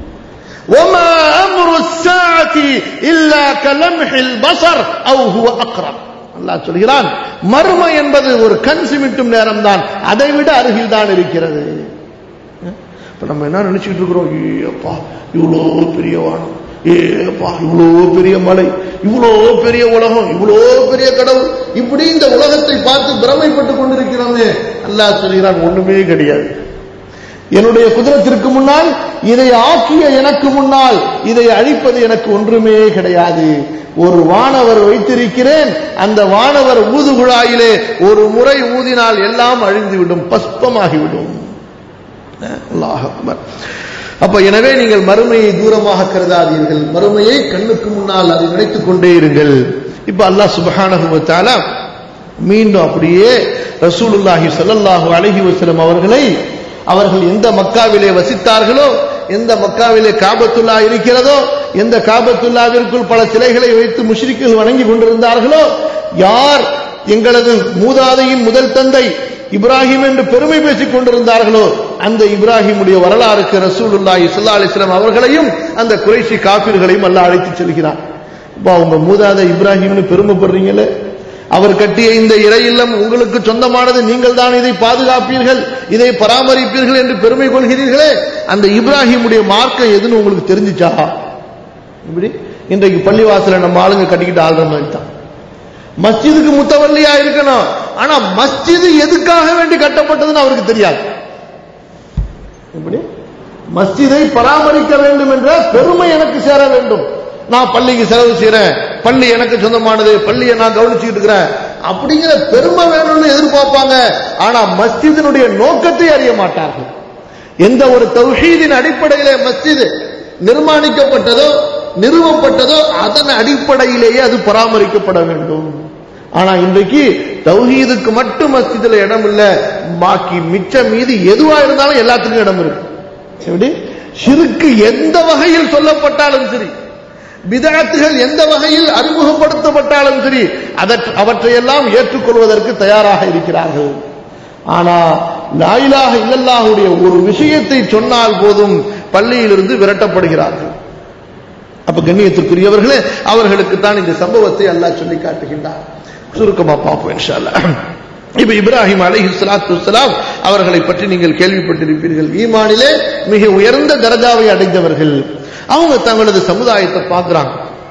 Speaker 1: وما أمر الساعة إلا كلمح البصر أو هو أقرب அல்லாஹ் சொல்கிறான் மர்ம என்பது ஒரு கண் சிமிட்டும் நேரம் தான் அதை விட அருகில் தான் இருக்கிறது இப்ப நம்ம என்ன நினைச்சுட்டு இருக்கிறோம் ஐயப்பா இவ்வளோ பெரிய வானம் ஏப்பா இவ்வளோ பெரிய மலை இவ்வளோ பெரிய உலகம் இவ்வளோ பெரிய கடவுள் இப்படி இந்த உலகத்தை பார்த்து பிரமைப்பட்டு கொண்டிருக்கிறோமே அல்லாஹ் சொல்கிறான் ஒண்ணுமே கிடையாது என்னுடைய குதிரத்திற்கு முன்னால் இதை ஆக்கிய எனக்கு முன்னால் இதை அழிப்பது எனக்கு ஒன்றுமே கிடையாது ஒரு வானவர் வைத்திருக்கிறேன் அந்த வானவர் ஊதுகுழாயிலே ஒரு முறை ஊதினால் எல்லாம் அழிந்துவிடும் பஸ்பமாகிவிடும் அல்லாஹ் அக்பர் அப்ப எனவே நீங்கள் மறுமையை தூரமாக கருதாதீர்கள் மறுமையை கண்ணுக்கு முன்னால் அதை நினைத்துக் கொண்டே இருங்கள் இப்ப அல்லாஹ் சுபஹானஹு வ தஆலா மீண்டும் அப்படியே ரசூலுல்லாஹி ஸல்லல்லாஹு அலைஹி வஸல்லம் அவர்களை அவர்கள் எந்த மக்காவிலே வசித்தார்களோ எந்த மக்காவிலே காபத்துல்லா இருக்கிறதோ எந்த காபத்துல்லாவிற்குள் பல சிலைகளை வைத்து முஷ்ரிக்குகள் வணங்கி கொண்டிருந்தார்களோ யார் எங்களது மூதாதையின் முதல் தந்தை இப்ராஹிம் என்று பெருமை பேசிக் கொண்டிருந்தார்களோ அந்த இப்ராஹிமுடைய வரலாறுக்கு ரசூலுல்லாஹி ஸல்லல்லாஹு அலைஹி வஸல்லம் அவர்களையும் அந்த குறைஷி காபிர்களையும் அல்லாஹ் அழைத்து செல்கிறார் இப்போ அவங்க மூதாதை இப்ராஹிம்னு பெருமைப்படுறீங்களே அவர் கட்டிய இந்த இறை இல்லம் உங்களுக்கு சொந்தமானது நீங்கள் தான் இதை பாதுகாப்பீர்கள் இதை பராமரிப்பீர்கள் என்று பெருமை கொள்கிறீர்களே அந்த இப்ராஹிமுடைய மார்க்கம் எதுன்னு உங்களுக்கு தெரிஞ்சுச்சா இப்படி இன்றைக்கு பள்ளிவாசல நம்ம ஆளுங்க கட்டிக்கிட்டு ஆள்ற மாதிரி தான் மஸ்ஜிதுக்கு முத்தவல்லியா இருக்கணும் ஆனா மஸ்ஜிது எதுக்காக வேண்டி கட்டப்பட்டதுன்னு அவருக்கு தெரியாது இப்படி மஸ்ஜிதை பராமரிக்க வேண்டும் என்ற பெருமை எனக்கு சேர வேண்டும் நான் பள்ளிக்கு செலவு செய்யறேன் பள்ளி எனக்கு சொந்தமானது பள்ளியை நான் கவனிச்சுக்கிட்டு இருக்கிறேன் அப்படிங்கிற பெருமை வேணும்னு எதிர்பார்ப்பாங்க ஆனா மஸ்ஜிதினுடைய நோக்கத்தை அறிய மாட்டார்கள் எந்த ஒரு தௌஹீதின் அடிப்படையிலே மஸ்ஜித் நிர்மாணிக்கப்பட்டதோ நிறுவப்பட்டதோ அதன் அடிப்படையிலேயே அது பராமரிக்கப்பட வேண்டும் ஆனா இன்றைக்கு தௌஹீதுக்கு மட்டும் மஸ்ஜிதுல இடம் இல்ல பாக்கி மிச்சம் மீது எதுவா இருந்தாலும் எல்லாத்துக்கும் இடம் இருக்கு எப்படி சிறுக்கு எந்த வகையில் சொல்லப்பட்டாலும் சரி விதத்துகள் எந்த வகையில் அறிமுகப்படுத்தப்பட்டாலும் சரி அவற்றையெல்லாம் ஏற்றுக்கொள்வதற்கு தயாராக இருக்கிறார்கள் ஆனா லாயிலாக இல்லல்லாஹுடைய ஒரு விஷயத்தை சொன்னால் போதும் பள்ளியிலிருந்து விரட்டப்படுகிறார்கள் அப்ப கண்ணியத்திற்குரியவர்களே அவர்களுக்கு தான் இந்த சம்பவத்தை அல்லாஹ் சொல்லி காட்டுகின்றார் சுருக்கமா பார்ப்போம் இன்ஷால்லா இப்ப இப்ராஹிம் அலைஹி ஸலாத்து வஸலாம் அவர்களை பற்றி நீங்கள் கேள்விப்பட்டிருப்பீர்கள் ஈமானிலே மிக உயர்ந்த தரஜாவை அடைந்தவர்கள் அவங்க தங்களது சமுதாயத்தை பார்க்கிறாங்க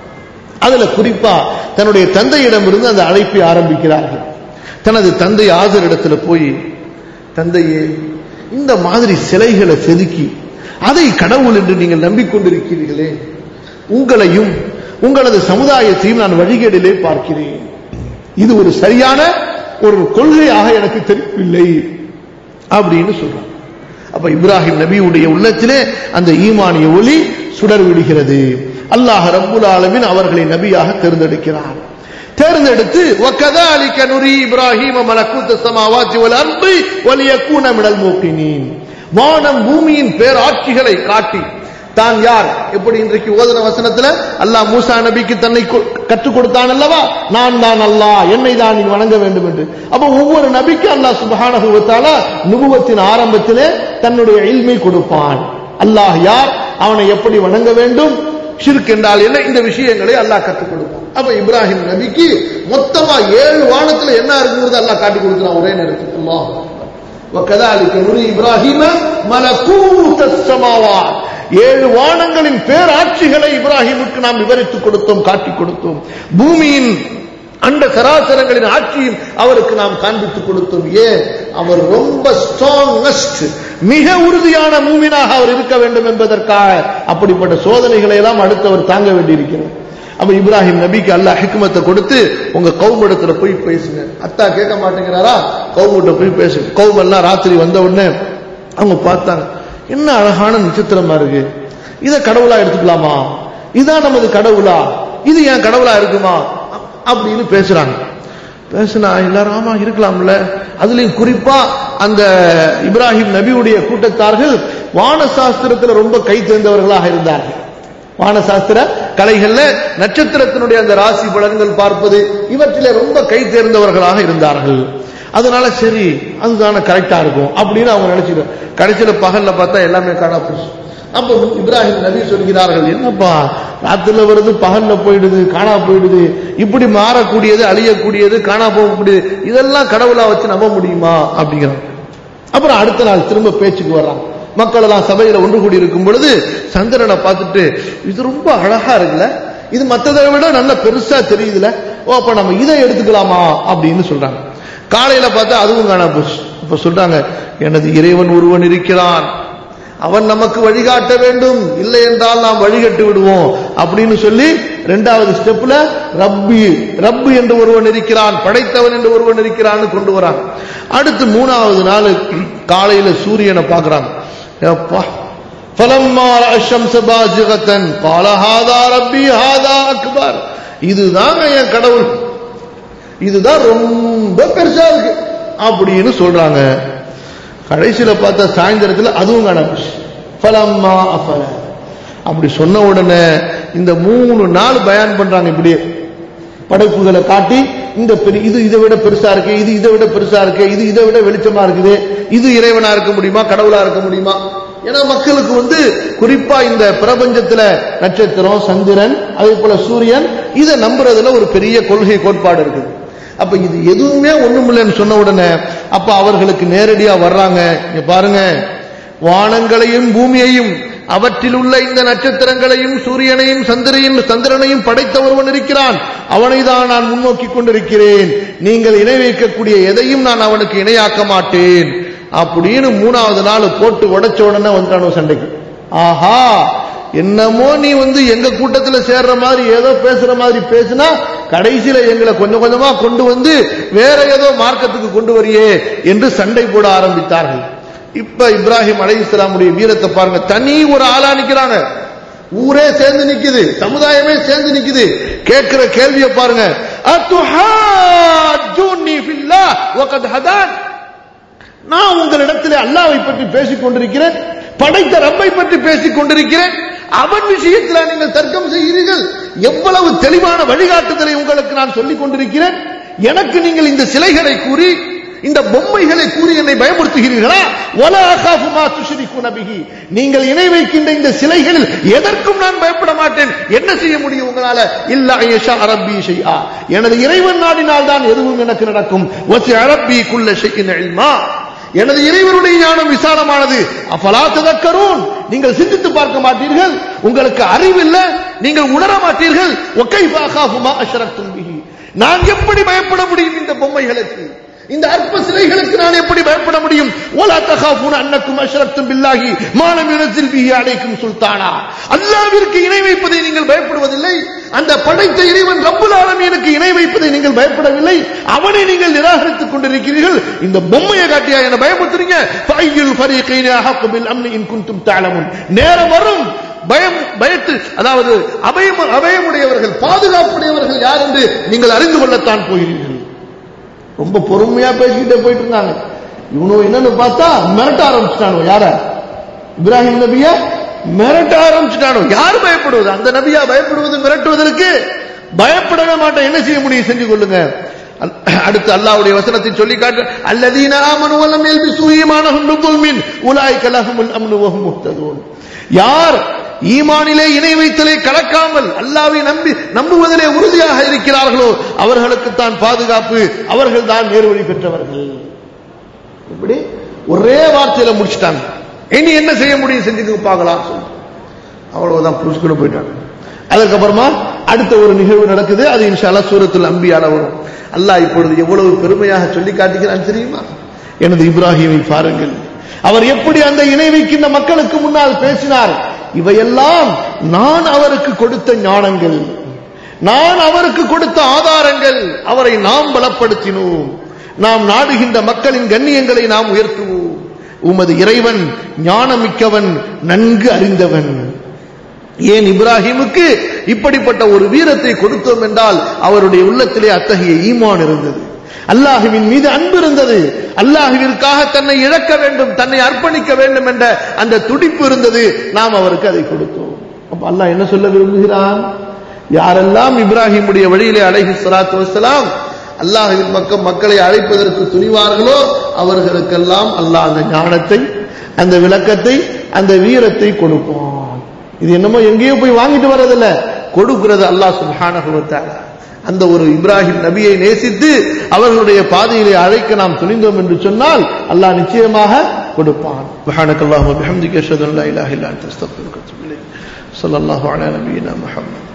Speaker 1: அதுல குறிப்பா தன்னுடைய தந்தையிடம் இருந்து அந்த அழைப்பை ஆரம்பிக்கிறார்கள் தனது தந்தை ஆஜர் இடத்துல போய் தந்தையே இந்த மாதிரி சிலைகளை செதுக்கி அதை கடவுள் என்று நீங்கள் நம்பிக்கொண்டிருக்கிறீர்களே உங்களையும் உங்களது சமுதாயத்தையும் நான் வழிகேடிலே பார்க்கிறேன் இது ஒரு சரியான ஒரு கொள்கையாக எனக்கு தெரியவில்லை அப்படின்னு சொல்றான் அப்ப இப்ராஹிம் நபியுடைய உள்ளத்திலே அந்த ஈமானிய ஒளி சுடர் விடுகிறது அல்லாஹ் ரப்புல் ஆலமின் அவர்களை நபியாக தேர்ந்தெடுக்கிறார் தேர்ந்தெடுத்து وَكَذَلِكَ نُرِي إِبْرَاهِيمَ مَلَكُوتَ السَّمَاوَاتِ وَالْأَرْضِ وَلِيَكُونَ مِنَ الْمُوقِنِينَ வானம் பூமியின் பேராட்சிகளை காட்டி தான் யார் எப்படி இன்றைக்கு ஓதன வசனத்துல அல்லாஹ் மூசா நபிக்கு தன்னை கற்றுக் கொடுத்தான் அல்லவா நான் தான் அல்லாஹ் என்னை தான் நீ வணங்க வேண்டும் என்று அப்ப ஒவ்வொரு நபிக்கு அல்லாஹ் சுபஹானஹு வ தஆலா நுபுவத்தின் ஆரம்பத்திலே தன்னுடைய இல்மை கொடுப்பான் அல்லாஹ் யார் அவனை எப்படி வணங்க வேண்டும் ஷிர்க் என்றால் என்ன இந்த விஷயங்களை அல்லாஹ் கற்றுக் கொடுப்பான் அப்ப இப்ராஹிம் நபிக்கு மொத்தமா ஏழு வானத்துல என்ன இருக்குங்கிறது அல்லாஹ் காட்டி கொடுக்கிறான் ஒரே நேரத்தில் அல்லாஹ் وكذلك نري ابراهيم ملكوت السماوات ஏழு வானங்களின் பேராட்சிகளை இப்ராஹிமுக்கு நாம் விவரித்துக் கொடுத்தோம் காட்டிக் கொடுத்தோம் பூமியின் அண்ட சராசரங்களின் ஆட்சியும் அவருக்கு நாம் காண்பித்துக் கொடுத்தோம் ஏன் அவர் ரொம்ப ஸ்ட்ராங்கஸ்ட் மிக உறுதியான மூமினாக அவர் இருக்க வேண்டும் என்பதற்காக அப்படிப்பட்ட சோதனைகளை எல்லாம் அடுத்தவர் தாங்க வேண்டியிருக்கிறது அப்ப இப்ராஹிம் நபிக்கு அல்லாஹ் ஹிக்மத்தை கொடுத்து உங்க கவுமிடத்துல போய் பேசுங்க அத்தா கேட்க மாட்டேங்கிறாரா கவுமிட்ட போய் பேசுங்க கவும் எல்லாம் ராத்திரி வந்த உடனே அவங்க பார்த்தாங்க என்ன அழகான நட்சத்திரமா இருக்கு இத கடவுளா எடுத்துக்கலாமா இதான் நமது கடவுளா இது ஏன் கடவுளா இருக்குமா அப்படின்னு பேசுறாங்க பேசினா எல்லாரும் ஆமா இருக்கலாம்ல அதுலயும் குறிப்பா அந்த இப்ராஹிம் நபியுடைய கூட்டத்தார்கள் வானசாஸ்திரத்துல ரொம்ப கை தேர்ந்தவர்களாக இருந்தார்கள் வானசாஸ்திர கலைகள்ல நட்சத்திரத்தினுடைய அந்த ராசி பலன்கள் பார்ப்பது இவற்றிலே ரொம்ப கை தேர்ந்தவர்களாக இருந்தார்கள் அதனால சரி அதுதானே கரெக்டா இருக்கும் அப்படின்னு அவங்க நினைச்சுக்க கடைசியில பகல்ல பார்த்தா எல்லாமே காணா போச்சு அப்ப இப்ராஹிம் நபி சொல்கிறார்கள் என்னப்பா ராத்திரில வருது பகல்ல போயிடுது காணா போயிடுது இப்படி மாறக்கூடியது அழியக்கூடியது காணா போகக்கூடியது இதெல்லாம் கடவுளா வச்சு நம்ப முடியுமா அப்படிங்கிறாங்க அப்புறம் அடுத்த நாள் திரும்ப பேச்சுக்கு வர்றாங்க மக்கள் எல்லாம் சபையில ஒன்று கூடி இருக்கும் பொழுது சந்திரனை பார்த்துட்டு இது ரொம்ப அழகா இருக்குல்ல இது மத்ததை விட நல்ல பெருசா தெரியுதுல ஓ அப்ப நம்ம இதை எடுத்துக்கலாமா அப்படின்னு சொல்றாங்க காலையில பார்த்தா அதுவும் காண போச்சு இப்ப சொல்றாங்க எனது இறைவன் ஒருவன் இருக்கிறான் அவன் நமக்கு வழிகாட்ட வேண்டும் இல்லை என்றால் நாம் வழிகட்டு விடுவோம் அப்படின்னு சொல்லி இரண்டாவது ஸ்டெப்ல ரப்பி ரப்பு என்று ஒருவன் இருக்கிறான் படைத்தவன் என்று ஒருவன் இருக்கிறான்னு கொண்டு வரான் அடுத்து மூணாவது நாள் காலையில சூரியனை பார்க்கறாங்க எப்பா فلما راى الشمس بازغه قال هذا ربي هذا اكبر இதுதாங்க என் கடவுள் இதுதான் ரொம்ப பெருசா இருக்கு அப்படின்னு சொல்றாங்க கடைசியில பார்த்தா சாயந்தரத்துல அதுவும் காணாம ஃபலம்மா அஃபல அப்படி சொன்ன உடனே இந்த மூணு நாள் பயான் பண்றாங்க இப்படியே படைப்புகளை காட்டி இந்த பெரிய இது இதை விட பெருசா இருக்கு இது இதை விட பெருசா இருக்கு இது இதை விட வெளிச்சமா இருக்குது இது இறைவனா இருக்க முடியுமா கடவுளா இருக்க முடியுமா ஏன்னா மக்களுக்கு வந்து குறிப்பா இந்த பிரபஞ்சத்துல நட்சத்திரம் சந்திரன் அதே போல சூரியன் இதை நம்புறதுல ஒரு பெரிய கொள்கை கோட்பாடு இருக்குது அப்ப இது எதுவுமே ஒண்ணுமில்லைன்னு சொன்ன உடனே அப்ப அவர்களுக்கு நேரடியா வர்றாங்க இங்க பாருங்க வானங்களையும் பூமியையும் அவற்றில் உள்ள இந்த நட்சத்திரங்களையும் சூரியனையும் சந்திரையும் சந்திரனையும் படைத்த ஒருவன் இருக்கிறான் அவனை தான் நான் முன்னோக்கி கொண்டிருக்கிறேன் நீங்கள் இணை வைக்கக்கூடிய எதையும் நான் அவனுக்கு இணையாக்க மாட்டேன் அப்படின்னு மூணாவது நாள் போட்டு உடைச்ச உடனே வந்துட்டானோ சண்டைக்கு ஆஹா என்னமோ நீ வந்து எங்க கூட்டத்துல சேர்ற மாதிரி ஏதோ பேசுற மாதிரி பேசினா கடைசியில எங்களை கொஞ்சம் கொஞ்சமா கொண்டு வந்து வேற ஏதோ மார்க்கத்துக்கு கொண்டு வரியே என்று சண்டை போட ஆரம்பித்தார்கள் இப்ப இப்ராஹிம் அலை இஸ்லாமுடைய வீரத்தை பாருங்க தனி ஒரு ஆளா நிக்கிறாங்க ஊரே சேர்ந்து நிக்குது சமுதாயமே சேர்ந்து நிக்குது கேட்கிற கேள்வியை பாருங்க அத்துஹாஜூனி ஃபில்லாஹ் வகத் ஹதான் நான் உங்களிடத்தில் அல்லாவை பற்றி பேசிக் கொண்டிருக்கிறேன் படைத்த ரப்பை பற்றி பேசிக் கொண்டிருக்கிறேன் அவன் விஷயத்தில் நீங்கள் தர்க்கம் செய்கிறீர்கள் எவ்வளவு தெளிவான வழிகாட்டுதலை உங்களுக்கு நான் சொல்லிக் கொண்டிருக்கிறேன் எனக்கு நீங்கள் இந்த சிலைகளை கூறி இந்த பொம்மைகளை கூறி என்னை பயமுறுத்துகிறீர்களா ஒல அகாஃபுமா துஷரிக்கு நபிகி நீங்கள் இணை வைக்கின்ற இந்த சிலைகளில் எதற்கும் நான் பயப்பட மாட்டேன் என்ன செய்ய முடியும் உங்களால இல்ல ஐயஷா அரபி ஷைஆ எனது இறைவன் நாடினால் தான் எதுவும் எனக்கு நடக்கும் ஒசி அரபி குள்ள ஷையின் இல்மா எனது இறைவனுடைய ஞானம் விசாலமானது அஃபலா ததக்கரூன் நீங்கள் சிந்தித்து பார்க்க மாட்டீர்கள் உங்களுக்கு அறிவில்ல நீங்கள் உணர மாட்டீர்கள் ஒக்கை பாகாகுமா அஷரத்தும் பிஹி நான் எப்படி பயப்பட முடியும் இந்த பொம்மைகளுக்கு இந்த அற்ப சிலைகளுக்கு நான் எப்படி பயப்பட முடியும் ஓலா தகாஃபூன அன்னக்கும் அஷ்ரத்தும் பில்லாஹி மானம் யுனசில் பிஹி அலைக்கும் சுல்தானா அல்லாஹ்விற்கு இணை வைப்பதை நீங்கள் பயப்படுவதில்லை அந்த படைத்த இறைவன் ரப்புல் ஆலமீனுக்கு இணை வைப்பதை நீங்கள் பயப்படவில்லை அவனை நீங்கள் நிராகரித்துக் கொண்டிருக்கிறீர்கள் இந்த பொம்மையை காட்டியா என்ன பயமுறுத்துறீங்க ஃபையுல் ஃபரீகைனி அஹக்கு பில் அம்னி இன் குன்தும் தஅலமுன் நேரம் வரும் பயம் பயத்து அதாவது அபயம் அபயமுடையவர்கள் பாதுகாப்புடையவர்கள் யார் என்று நீங்கள் அறிந்து கொள்ளத்தான் போகிறீர்கள் ரொம்ப பொறுமையா பேசிக்கிட்டே போயிட்டு இருந்தாங்க இவனு என்னன்னு பார்த்தா மிரட்ட ஆரம்பிச்சுட்டானு யார இப்ராஹிம் நபிய மிரட்ட ஆரம்பிச்சுட்டானு யார் பயப்படுவது அந்த நபியா பயப்படுவது மிரட்டுவதற்கு பயப்படவே மாட்டேன் என்ன செய்ய முடியும் செஞ்சு கொள்ளுங்க அடுத்து அல்லாஹ்வுடைய வசனத்தை சொல்லி காட்டு அல்லதீன ஆமனு வலம் யல்பிசு ஈமானஹும் பிதுல்மின் உலாயிக லஹுமுல் அம்னு வஹும் முஹ்ததூன் யார் ஈமானிலே இணை வைத்தலை கலக்காமல் அல்லாவை நம்பி நம்புவதிலே உறுதியாக இருக்கிறார்களோ அவர்களுக்கு தான் பாதுகாப்பு அவர்கள் தான் நேர்வழி பெற்றவர்கள் இப்படி ஒரே வார்த்தையில முடிச்சிட்டாங்க இனி என்ன செய்ய முடியும் செஞ்சுக்க பார்க்கலாம் சொல்லி அவ்வளவுதான் புடிச்சுக்கிட்டு போயிட்டாங்க அதுக்கப்புறமா அடுத்த ஒரு நிகழ்வு நடக்குது அது இன்ஷால்லா சூரத்துல் அம்பியால வரும் அல்லாஹ் இப்பொழுது எவ்வளவு பெருமையாக சொல்லி காட்டுகிறான் தெரியுமா எனது இப்ராஹிமை பாருங்கள் அவர் எப்படி அந்த இணை வைக்கின்ற மக்களுக்கு முன்னால் பேசினார் இவையெல்லாம் நான் அவருக்கு கொடுத்த ஞானங்கள் நான் அவருக்கு கொடுத்த ஆதாரங்கள் அவரை நாம் பலப்படுத்தினோம் நாம் நாடுகின்ற மக்களின் கண்ணியங்களை நாம் உயர்த்துவோம் உமது இறைவன் ஞானமிக்கவன் நன்கு அறிந்தவன் ஏன் இப்ராஹிமுக்கு இப்படிப்பட்ட ஒரு வீரத்தை கொடுத்தோம் என்றால் அவருடைய உள்ளத்திலே அத்தகைய ஈமான் இருந்தது அல்லாஹுவின் மீது அன்பு இருந்தது அல்லாஹுவிற்காக தன்னை இழக்க வேண்டும் தன்னை அர்ப்பணிக்க வேண்டும் என்ற அந்த துடிப்பு இருந்தது நாம் அவருக்கு அதை கொடுத்தோம் அப்ப அல்லாஹ் என்ன சொல்ல விரும்புகிறான் யாரெல்லாம் இப்ராஹிமுடைய வழியிலே அலைஹி ஸலாத்து வஸலாம் அல்லாஹ்வின் பக்கம் மக்களை அழைப்பதற்கு துணிவார்களோ அவர்களுக்கெல்லாம் அல்லாஹ் அந்த ஞானத்தை அந்த விளக்கத்தை அந்த வீரத்தை கொடுப்பான் இது என்னமோ எங்கேயோ போய் வாங்கிட்டு வர்றதில்ல கொடுக்கிறது அல்லாஹ் சுப்ஹானஹு வ தஆலா அந்த ஒரு இப்ராஹிம் நபியை நேசித்து அவர்களுடைய பாதையிலே அழைக்க நாம் துணிந்தோம் என்று சொன்னால் அல்லாஹ் நிச்சயமாக கொடுப்பான் سبحانك اللهم وبحمدك اشهد ان لا اله الا انت استغفرك واتوب اليك صلى الله على نبينا محمد